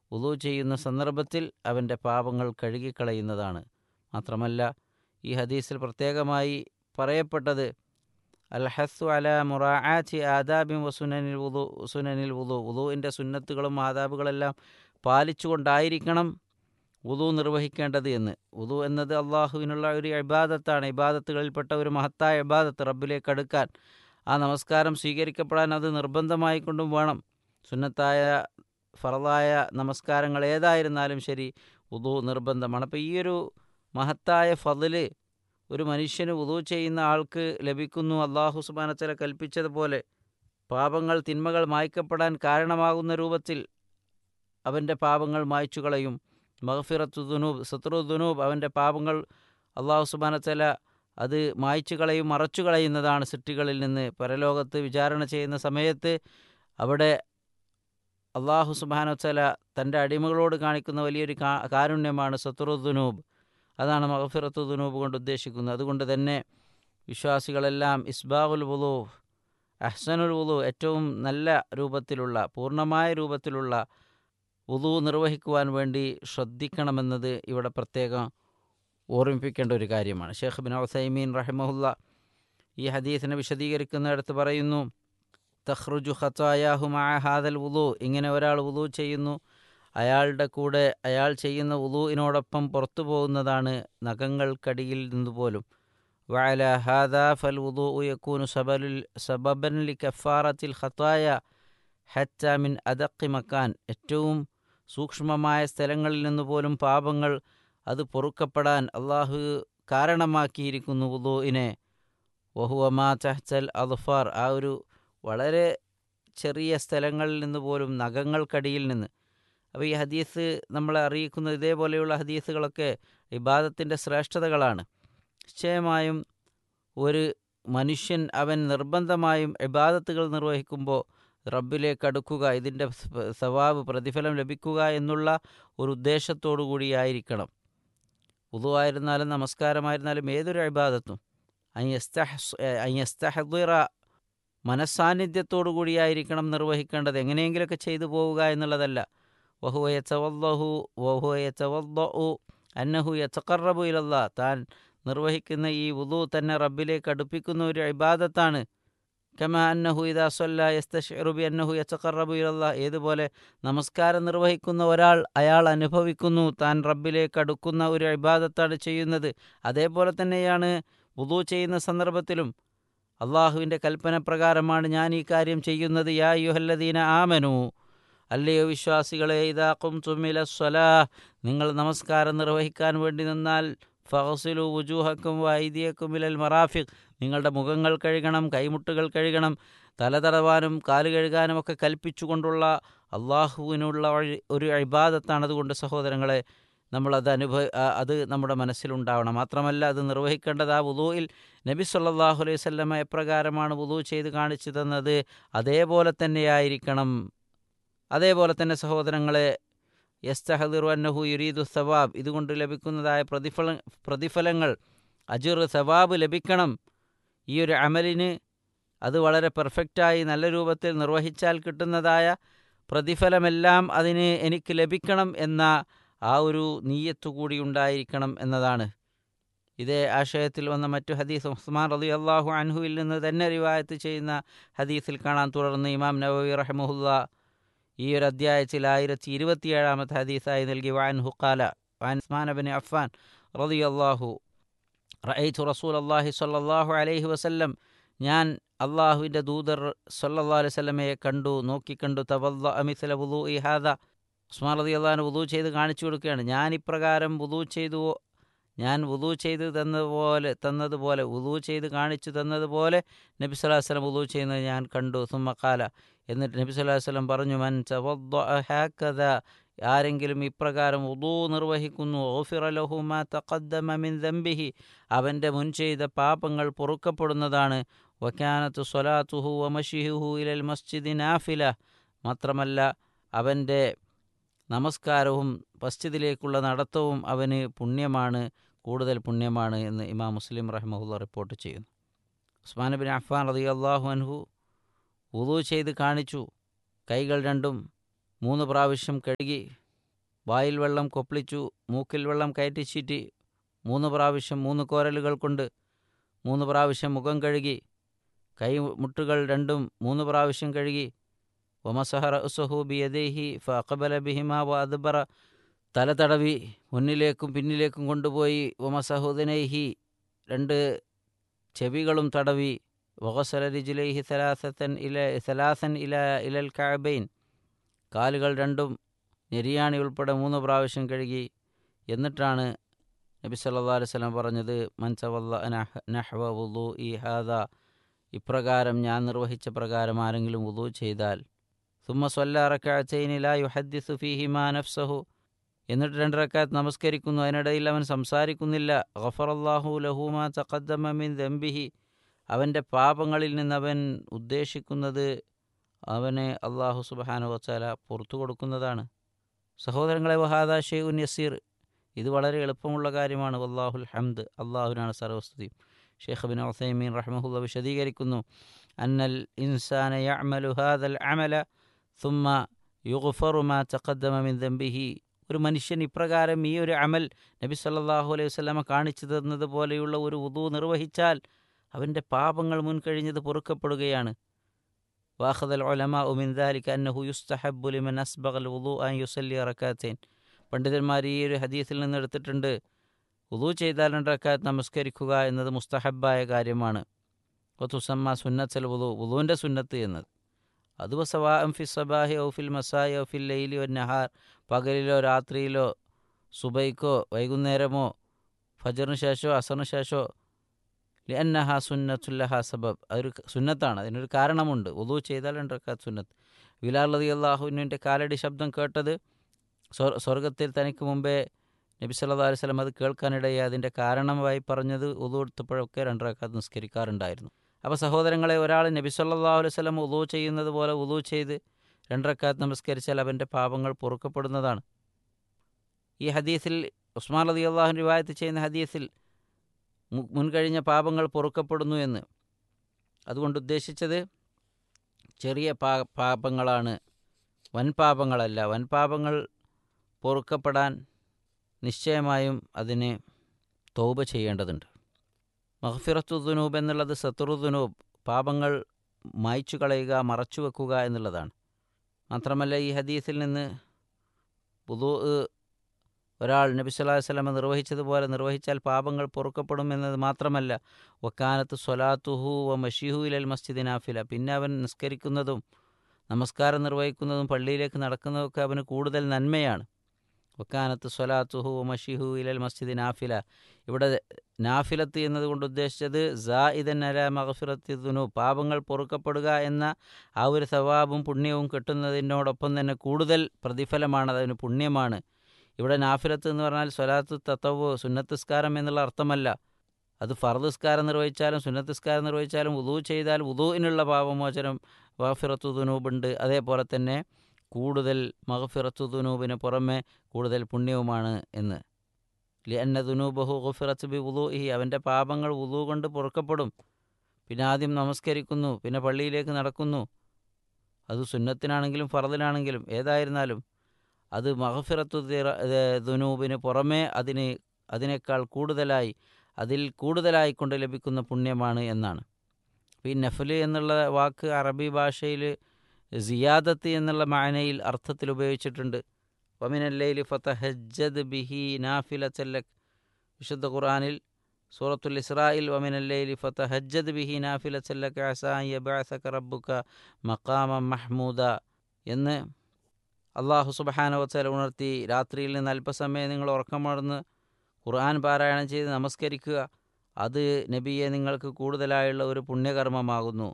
ഉദു ചെയ്യുന്ന സന്ദർഭത്തിൽ അവൻ്റെ പാപങ്ങൾ കഴുകിക്കളയുന്നതാണ് മാത്രമല്ല ഈ ഹദീസിൽ പ്രത്യേകമായി പറയപ്പെട്ടത് അൽ ഹസ്സു അല മുറാആത്തി ആദാബിൻ വസുനനിൽ വുദു സുനനിൽ വുദു വുദുവിൻ്റെ സുന്നത്തുകളും ആദാബുകളെല്ലാം പാലിച്ചുകൊണ്ടായിരിക്കണം വുദു നിർവഹിക്കേണ്ടത് എന്ന് വുദു എന്നത് അള്ളാഹുവിനുള്ള ഒരു ഇബാദത്താണ് ഇബാദത്തുകളിൽപ്പെട്ട ഒരു മഹത്തായ ഇബാദത്ത് റബ്ബിലേക്ക് അടുക്കാൻ ആ നമസ്കാരം സ്വീകരിക്കപ്പെടാൻ അത് നിർബന്ധമായി കൊണ്ടും വേണം സുന്നത്തായ ഫറലായ നമസ്കാരങ്ങൾ ഏതായിരുന്നാലും ശരി വുദു നിർബന്ധമാണ് അപ്പോൾ ഈ ഒരു മഹത്തായ ഫതില് ഒരു മനുഷ്യന് വുദു ചെയ്യുന്ന ആൾക്ക് ലഭിക്കുന്നു അള്ളാഹു സുബാനത്തല കൽപ്പിച്ചതുപോലെ പാപങ്ങൾ തിന്മകൾ മായ്ക്കപ്പെടാൻ കാരണമാകുന്ന രൂപത്തിൽ അവൻ്റെ പാപങ്ങൾ മായ്ച്ചു കളയും മഹഫിറത്തു ദുനൂബ് സത്രു ദുനൂബ് അവൻ്റെ പാപങ്ങൾ അള്ളാഹു സുബാനത്തല അത് മായ്ച്ചു കളയും മറച്ചു കളയുന്നതാണ് സൃഷ്ടികളിൽ നിന്ന് പരലോകത്ത് വിചാരണ ചെയ്യുന്ന സമയത്ത് അവിടെ അള്ളാഹു സുബാനത്തല തൻ്റെ അടിമകളോട് കാണിക്കുന്ന വലിയൊരു കാരുണ്യമാണ് സത്രു ദുനൂബ് അതാണ് മഹഫിറത്തു ദുനൂബ് കൊണ്ട് ഉദ്ദേശിക്കുന്നത് അതുകൊണ്ട് തന്നെ വിശ്വാസികളെല്ലാം ഇസ്ബാഖുൽ വുളു അഹ്സനുൽ വുളു ഏറ്റവും നല്ല രൂപത്തിലുള്ള പൂർണ്ണമായ രൂപത്തിലുള്ള വുളു നിർവഹിക്കുവാൻ വേണ്ടി ശ്രദ്ധിക്കണമെന്നത് ഇവിടെ പ്രത്യേകം ഓർമ്മിപ്പിക്കേണ്ട ഒരു കാര്യമാണ് ഷെയ്ഖ് ബിൻ ഒസൈമീൻ റഹിമഹുല്ല ഈ ഹദീസിനെ വിശദീകരിക്കുന്നിടത്ത് പറയുന്നു തഹ്റുജു ഖത്തായാഹു മായ ഹാദൽ വുളു ഇങ്ങനെ ഒരാൾ വുളു ചെയ്യുന്നു അയാളുടെ കൂടെ അയാൾ ചെയ്യുന്ന വുളുവിനോടൊപ്പം പുറത്തു പോകുന്നതാണ് നഖങ്ങൾക്കടിയിൽ നിന്ന് പോലും വഅല ഹാദ ഫൽ വുളു യക്കൂനു സബലുൽ സബബൻ ലി കഫാറത്തിൽ ഖത്തായ ഹത്ത മിൻ അദഖി മക്കാൻ ഏറ്റവും സൂക്ഷ്മമായ സ്ഥലങ്ങളിൽ നിന്ന് പോലും പാപങ്ങൾ അത് പൊറുക്കപ്പെടാൻ അള്ളാഹു കാരണമാക്കിയിരിക്കുന്നു വുളുവിനെ വഹുവമാ ചഹ്ചൽ അദ്ഫാർ ആ ഒരു വളരെ ചെറിയ സ്ഥലങ്ങളിൽ നിന്ന് പോലും നഖങ്ങൾക്കടിയിൽ നിന്ന് അപ്പോൾ ഈ ഹദീസ് നമ്മളെ അറിയിക്കുന്ന ഇതേപോലെയുള്ള ഹദീസുകളൊക്കെ ഇബാദത്തിൻ്റെ ശ്രേഷ്ഠതകളാണ് നിശ്ചയമായും ഒരു മനുഷ്യൻ അവൻ നിർബന്ധമായും ഇബാദത്തുകൾ നിർവഹിക്കുമ്പോൾ റബ്ബിലേക്ക് അടുക്കുക ഇതിൻ്റെ സവാബ് പ്രതിഫലം ലഭിക്കുക എന്നുള്ള ഒരു ഉദ്ദേശത്തോടു കൂടിയായിരിക്കണം ഉതുവായിരുന്നാലും നമസ്കാരമായിരുന്നാലും ഏതൊരു ഇബാദത്തും അയ്യസ്തഹദിറ മനസ്സാന്നിധ്യത്തോടു കൂടിയായിരിക്കണം നിർവഹിക്കേണ്ടത് എങ്ങനെയെങ്കിലുമൊക്കെ ചെയ്തു പോവുക എന്നുള്ളതല്ല വഹുവ യച്ചവല്ലഹു വഹുവ യച്ചവല്ലു അന്നഹു യച്ചക്കറബു ഇലല്ല താൻ നിർവഹിക്കുന്ന ഈ വുദു തന്നെ റബ്ബിലേക്ക് അടുപ്പിക്കുന്ന ഒരു ഇബാദത്താണ് കമ അന്നഹു ഇദാ സൊല്ല യസ്തഷറുബി അന്നഹു യച്ചക്കറബു ഇലല്ല ഏതുപോലെ നമസ്കാരം നിർവഹിക്കുന്ന ഒരാൾ അയാൾ അനുഭവിക്കുന്നു താൻ റബ്ബിലേക്ക് അടുക്കുന്ന ഒരു ഇബാദത്താണ് ചെയ്യുന്നത് അതേപോലെ തന്നെയാണ് വുദു ചെയ്യുന്ന സന്ദർഭത്തിലും അള്ളാഹുവിൻ്റെ കൽപ്പന പ്രകാരമാണ് ഞാൻ ഈ കാര്യം ചെയ്യുന്നത് യാ യുഹല്ലദീന ആമനു അല്ലയോ വിശ്വാസികളെ ഇതാക്കും തുമ്മില സ്വലാ നിങ്ങൾ നമസ്കാരം നിർവഹിക്കാൻ വേണ്ടി നിന്നാൽ ഫഹസിലു വുജൂഹക്കും വൈദിയക്കും ഇലൽ മറാഫിഖ് നിങ്ങളുടെ മുഖങ്ങൾ കഴുകണം കൈമുട്ടുകൾ കഴുകണം തല തടവാനും കാല് കഴുകാനും ഒക്കെ കൽപ്പിച്ചുകൊണ്ടുള്ള അള്ളാഹുവിനുള്ള ഒരു ഇബാദത്താണ് അതുകൊണ്ട് സഹോദരങ്ങളെ നമ്മളത് അനുഭവ അത് നമ്മുടെ മനസ്സിലുണ്ടാവണം മാത്രമല്ല അത് നിർവഹിക്കേണ്ടത് ആ വുദൂയിൽ നബി സല്ലാഹു അലൈഹി സ്വല്ലമ എപ്രകാരമാണ് വുദൂ ചെയ്ത് കാണിച്ചു തന്നത് അതേപോലെ തന്നെയായിരിക്കണം അതേപോലെ തന്നെ സഹോദരങ്ങളെ യസ്തഹദിറു അന്നഹു യുരീദു സവാബ് ഇതുകൊണ്ട് ലഭിക്കുന്നതായ പ്രതിഫല പ്രതിഫലങ്ങൾ അജുർ സവാബ് ലഭിക്കണം ഈ ഒരു അമലിന് അത് വളരെ പെർഫെക്റ്റായി നല്ല രൂപത്തിൽ നിർവഹിച്ചാൽ കിട്ടുന്നതായ പ്രതിഫലമെല്ലാം അതിന് എനിക്ക് ലഭിക്കണം എന്ന ആ ഒരു നീയത്തു കൂടി ഉണ്ടായിരിക്കണം എന്നതാണ് ഇതേ ആശയത്തിൽ വന്ന മറ്റു ഹദീസ് ഉസ്മാൻ റലി അള്ളാഹു അൻഹുവിൽ നിന്ന് തന്നെ റിവായത്ത് ചെയ്യുന്ന ഹദീസിൽ കാണാൻ തുടർന്ന് ഇമാം നവവി റഹമുല്ല ഈ ഒരു അധ്യായത്തിൽ ആയിരത്തി ഇരുപത്തിയേഴാമത്തെ ഹദീസായി നൽകി വാൻ ഹുക്കാല വാൻ ഉസ്മാൻ ബിൻ അഫ്ഫാൻ റലി അള്ളാഹു റഅയ്തു റസൂൽ അള്ളാഹി സല്ലാഹു അലൈഹി വസല്ലം ഞാൻ അള്ളാഹുവിൻ്റെ ദൂതർ സല്ലാ അലൈഹി സ്വലമയെ കണ്ടു നോക്കിക്കണ്ടു തവല്ല അമിസല വുദു ഇ ഹാദ ഉസ്മാൻ റതി അള്ളഹാൻ വുദു ചെയ്ത് കാണിച്ചു കൊടുക്കുകയാണ് ഞാൻ ഇപ്രകാരം വുദു ചെയ്തു ഞാൻ വുദു ചെയ്ത് തന്നതുപോലെ തന്നതുപോലെ വുദു ചെയ്ത് കാണിച്ചു തന്നതുപോലെ നബി സ്വലാഹു വസ്ലം വുദു ചെയ്യുന്നത് ഞാൻ കണ്ടു സുമ്മക്കാല എന്നിട്ട് നബി സ്വലാഹു വസ്ലം പറഞ്ഞു മൻ ഹാക്കഥ ആരെങ്കിലും ഇപ്രകാരം ഉദൂ നിർവഹിക്കുന്നു ഓഫിറലഹുമ തഖദ്ദമ മിൻ ദംബിഹി അവൻ്റെ മുൻ ചെയ്ത പാപങ്ങൾ പൊറുക്കപ്പെടുന്നതാണ് വക്കാനത്ത് സ്വലാത്തുഹു വമഷിഹുഹു ഇലൽ മസ്ജിദി നാഫില മാത്രമല്ല അവൻ്റെ നമസ്കാരവും മസ്ജിദിലേക്കുള്ള നടത്തവും അവന് പുണ്യമാണ് കൂടുതൽ പുണ്യമാണ് എന്ന് ഇമാം മുസ്ലിം റഹ്മുല്ല റിപ്പോർട്ട് ചെയ്യുന്നു ഉസ്മാൻ ബിൻ അഫ്ഫാൻ റതി അള്ളാഹു അൻഹു ഉദു ചെയ്ത് കാണിച്ചു കൈകൾ രണ്ടും മൂന്ന് പ്രാവശ്യം കഴുകി വായിൽ വെള്ളം കൊപ്പിളിച്ചു മൂക്കിൽ വെള്ളം കയറ്റിച്ചീറ്റി മൂന്ന് പ്രാവശ്യം മൂന്ന് കോരലുകൾ കൊണ്ട് മൂന്ന് പ്രാവശ്യം മുഖം കഴുകി കൈമുട്ടുകൾ രണ്ടും മൂന്ന് പ്രാവശ്യം കഴുകി ഒമസഹറ ഉസഹു ബിയദേഹി ഫഅഖബല ബിഹിമ വ അദ്ബറ തല തടവി മുന്നിലേക്കും പിന്നിലേക്കും കൊണ്ടുപോയി ഒമസഹുദനൈഹി രണ്ട് ചെവികളും തടവി വഹസല രിജുലൈഹി സലാസത്തൻ ഇല സലാസൻ ഇല ഇലൽ കാബൈൻ കാലുകൾ രണ്ടും നെരിയാണി ഉൾപ്പെടെ മൂന്ന് പ്രാവശ്യം കഴുകി എന്നിട്ടാണ് നബി സല്ലാ അലൈഹി സ്വലം പറഞ്ഞത് മൻസവല്ല നഹ്വ വുളു ഈ ഹാദ ഇപ്രകാരം ഞാൻ നിർവഹിച്ച പ്രകാരം ആരെങ്കിലും വുളു ചെയ്താൽ സുമ്മ സ്വല്ല റക്കാച്ചൈനില യുഹദ്ദിസു ഫീഹിമാ നഫ്സഹു എന്നിട്ട് രണ്ട് റക്കാത്ത് നമസ്കരിക്കുന്നു അതിനിടയിൽ അവൻ സംസാരിക്കുന്നില്ല ഗഫറല്ലാഹു ലഹൂമാ തഖദ്ദമ മിൻ ദംബിഹി അവൻ്റെ പാപങ്ങളിൽ നിന്ന് അവൻ ഉദ്ദേശിക്കുന്നത് അവനെ അള്ളാഹു സുബാനു വച്ചാല പുറത്തു കൊടുക്കുന്നതാണ് സഹോദരങ്ങളെ വഹാദ ഷെയ്ഉൻ യസീർ ഇത് വളരെ എളുപ്പമുള്ള കാര്യമാണ് വല്ലാഹുൽ ഹംദ് അള്ളാഹുവിനാണ് സർവസ്തുതി ഷെയ്ഖ് ബിൻ ഉസൈമീൻ റഹ്മഹുല്ല വിശദീകരിക്കുന്നു അന്നൽ ഇൻസാന യഅമലു ഹാദൽ അമല സുമ്മ യുഗ്ഫറു മാ തഖദ്ദമ മിൻ ദംബിഹി ഒരു മനുഷ്യൻ ഇപ്രകാരം ഈ ഒരു അമൽ നബി സല്ലല്ലാഹു അലൈഹി വസല്ലമ കാണിച്ചു തന്നത് പോലെയുള്ള ഒരു ഉദു നിർവഹിച്ചാൽ അവൻ്റെ പാപങ്ങൾ മുൻകഴിഞ്ഞത് പൊറുക്കപ്പെടുകയാണ് വാഹദൽ ഒലമ ഉമിൻ ദാലിക അന്നഹു യുസ്തഹബ്ബു ലിമൻ അസ്ബഗൽ വുളു അൻ യുസല്ലി റക്കാത്തൈൻ പണ്ഡിതന്മാർ ഈ ഒരു ഹദീസിൽ നിന്ന് എടുത്തിട്ടുണ്ട് ഉദു ചെയ്താൽ രണ്ട് റക്കാത്ത് നമസ്കരിക്കുക എന്നത് മുസ്തഹബായ കാര്യമാണ് ഒത്തുസമ്മ സുന്നത്തൽ വുളു വുളുവിൻ്റെ സുന്നത്ത് എന്നത് അത് സവാ ഫി സബാഹി ഔ ഫിൽ മസായി ഔ ഫിൽ ലൈലി ഒ നഹാർ പകലിലോ രാത്രിയിലോ സുബൈക്കോ വൈകുന്നേരമോ ഫജറിന് ശേഷമോ അസറിന് ശേഷമോ ലിഅന്നഹ സുന്നത്തുല്ലഹ സബബ് അതൊരു സുന്നത്താണ് അതിനൊരു കാരണമുണ്ട് ഉദു ചെയ്താൽ രണ്ട് റക്കാത്ത് സുന്നത്ത് ബിലാൽ റതി അള്ളാഹുവിൻ്റെ കാലടി ശബ്ദം കേട്ടത് സ്വർഗത്തിൽ തനിക്ക് മുമ്പേ നബി സല്ലാ അലൈഹി സ്വലം അത് കേൾക്കാനിടയെ അതിൻ്റെ കാരണമായി പറഞ്ഞത് ഉദു എടുത്തപ്പോഴൊക്കെ രണ്ട് റക്കാത്ത് നിസ്കരിക്കാറുണ്ടായിരുന്നു അപ്പോൾ സഹോദരങ്ങളെ ഒരാൾ നബി സല്ലാ അലൈഹി സ്വലം ഉദു ചെയ്യുന്നത് പോലെ ഉദു ചെയ്ത് രണ്ടറക്കാത്ത് നമസ്കരിച്ചാൽ അവൻ്റെ പാപങ്ങൾ പൊറുക്കപ്പെടുന്നതാണ് ഈ ഹദീസിൽ ഉസ്മാൻ റതി അള്ളാഹു റിവായത്ത് ചെയ്യുന്ന ഹദീസിൽ മുൻകഴിഞ്ഞ പാപങ്ങൾ പൊറുക്കപ്പെടുന്നു എന്ന് അതുകൊണ്ട് ഉദ്ദേശിച്ചത് ചെറിയ പാ പാപങ്ങളാണ് വൻപാപങ്ങളല്ല വൻപാപങ്ങൾ പൊറുക്കപ്പെടാൻ നിശ്ചയമായും അതിന് തൗബ ചെയ്യേണ്ടതുണ്ട് മഹഫിറത്തു ദുനൂബ് എന്നുള്ളത് സത്തുറു ദുനൂബ് പാപങ്ങൾ മായ്ച്ചു കളയുക മറച്ചു വെക്കുക എന്നുള്ളതാണ് മാത്രമല്ല ഈ ഹദീസിൽ നിന്ന് പുതു ഒരാൾ നബി സല്ലല്ലാഹു അലൈഹി വസല്ലം നിർവഹിച്ചതുപോലെ നിർവഹിച്ചാൽ പാപങ്ങൾ പൊറുക്കപ്പെടും എന്നത് മാത്രമല്ല വക്കാനത്ത് സ്വലാത്തുഹു വ മഷീഹു ഇലൽ മസ്ജിദ് നാഫില പിന്നെ അവൻ നിസ്കരിക്കുന്നതും നമസ്കാരം നിർവഹിക്കുന്നതും പള്ളിയിലേക്ക് നടക്കുന്നതൊക്കെ അവന് കൂടുതൽ നന്മയാണ് വക്കാനത്ത് സ്വലാത്തുഹു വ മഷീഹു ഇലൽ മസ്ജിദ് നാഫില ഇവിടെ നാഫിലത്ത് എന്നതുകൊണ്ട് ഉദ്ദേശിച്ചത് സാ ഇതൻ അല മഹഫിറത്തി ദുനു പാപങ്ങൾ പൊറുക്കപ്പെടുക എന്ന ആ ഒരു സവാബും പുണ്യവും കിട്ടുന്നതിനോടൊപ്പം തന്നെ കൂടുതൽ പ്രതിഫലമാണ് അതിന് പുണ്യമാണ് ഇവിടെ നാഫിലത്ത് എന്ന് പറഞ്ഞാൽ സ്വലാത്ത് തത്തവ് സുന്നത്തിസ്കാരം എന്നുള്ള അർത്ഥമല്ല അത് ഫർദസ്കാരം നിർവഹിച്ചാലും സുന്നത്തിസ്കാരം നിർവഹിച്ചാലും ഉദു ചെയ്താൽ ഉദുവിനുള്ള പാപമോചനം മഹഫിറത്തു ദുനൂബുണ്ട് അതേപോലെ തന്നെ കൂടുതൽ മഹഫിറത്തു ദുനൂബിന് പുറമെ കൂടുതൽ പുണ്യവുമാണ് എന്ന് ലിഅന്ന ദുനൂബഹു ഗുഫിറത്ത് ബി ഉദുഹി അവൻ്റെ പാപങ്ങൾ ഉദു കൊണ്ട് പൊറുക്കപ്പെടും പിന്നെ ആദ്യം നമസ്കരിക്കുന്നു പിന്നെ പള്ളിയിലേക്ക് നടക്കുന്നു അത് സുന്നത്തിനാണെങ്കിലും ഫറദിനാണെങ്കിലും ഏതായിരുന്നാലും അത് മഹഫിറത്തു ദുനൂബിന് പുറമേ അതിന് അതിനേക്കാൾ കൂടുതലായി അതിൽ കൂടുതലായി കൊണ്ട് ലഭിക്കുന്ന പുണ്യമാണ് എന്നാണ് ഈ നഫല് എന്നുള്ള വാക്ക് അറബി ഭാഷയിൽ സിയാദത്ത് എന്നുള്ള മാനയിൽ അർത്ഥത്തിൽ ഉപയോഗിച്ചിട്ടുണ്ട് വമിനല്ലൈലി ഫതഹജ്ജദ് ബിഹി നാഫില ചെല്ലക് വിശുദ്ധ ഖുർആനിൽ സൂറത്തുൽ ഇസ്രായിൽ വമിനല്ലൈലി ഫതഹജ്ജദ് ബിഹി നാഫില ചെല്ലക് അസായബഅസക റബ്ബുക മഖാമ മഹ്മൂദ എന്ന് അള്ളാഹു സുബഹാനവച്ചല ഉണർത്തി രാത്രിയിൽ നിന്ന് അല്പസമയം നിങ്ങൾ ഉറക്കമടന്ന് ഖുർആൻ പാരായണം ചെയ്ത് നമസ്കരിക്കുക അത് നബിയെ നിങ്ങൾക്ക് കൂടുതലായുള്ള ഒരു പുണ്യകർമ്മമാകുന്നു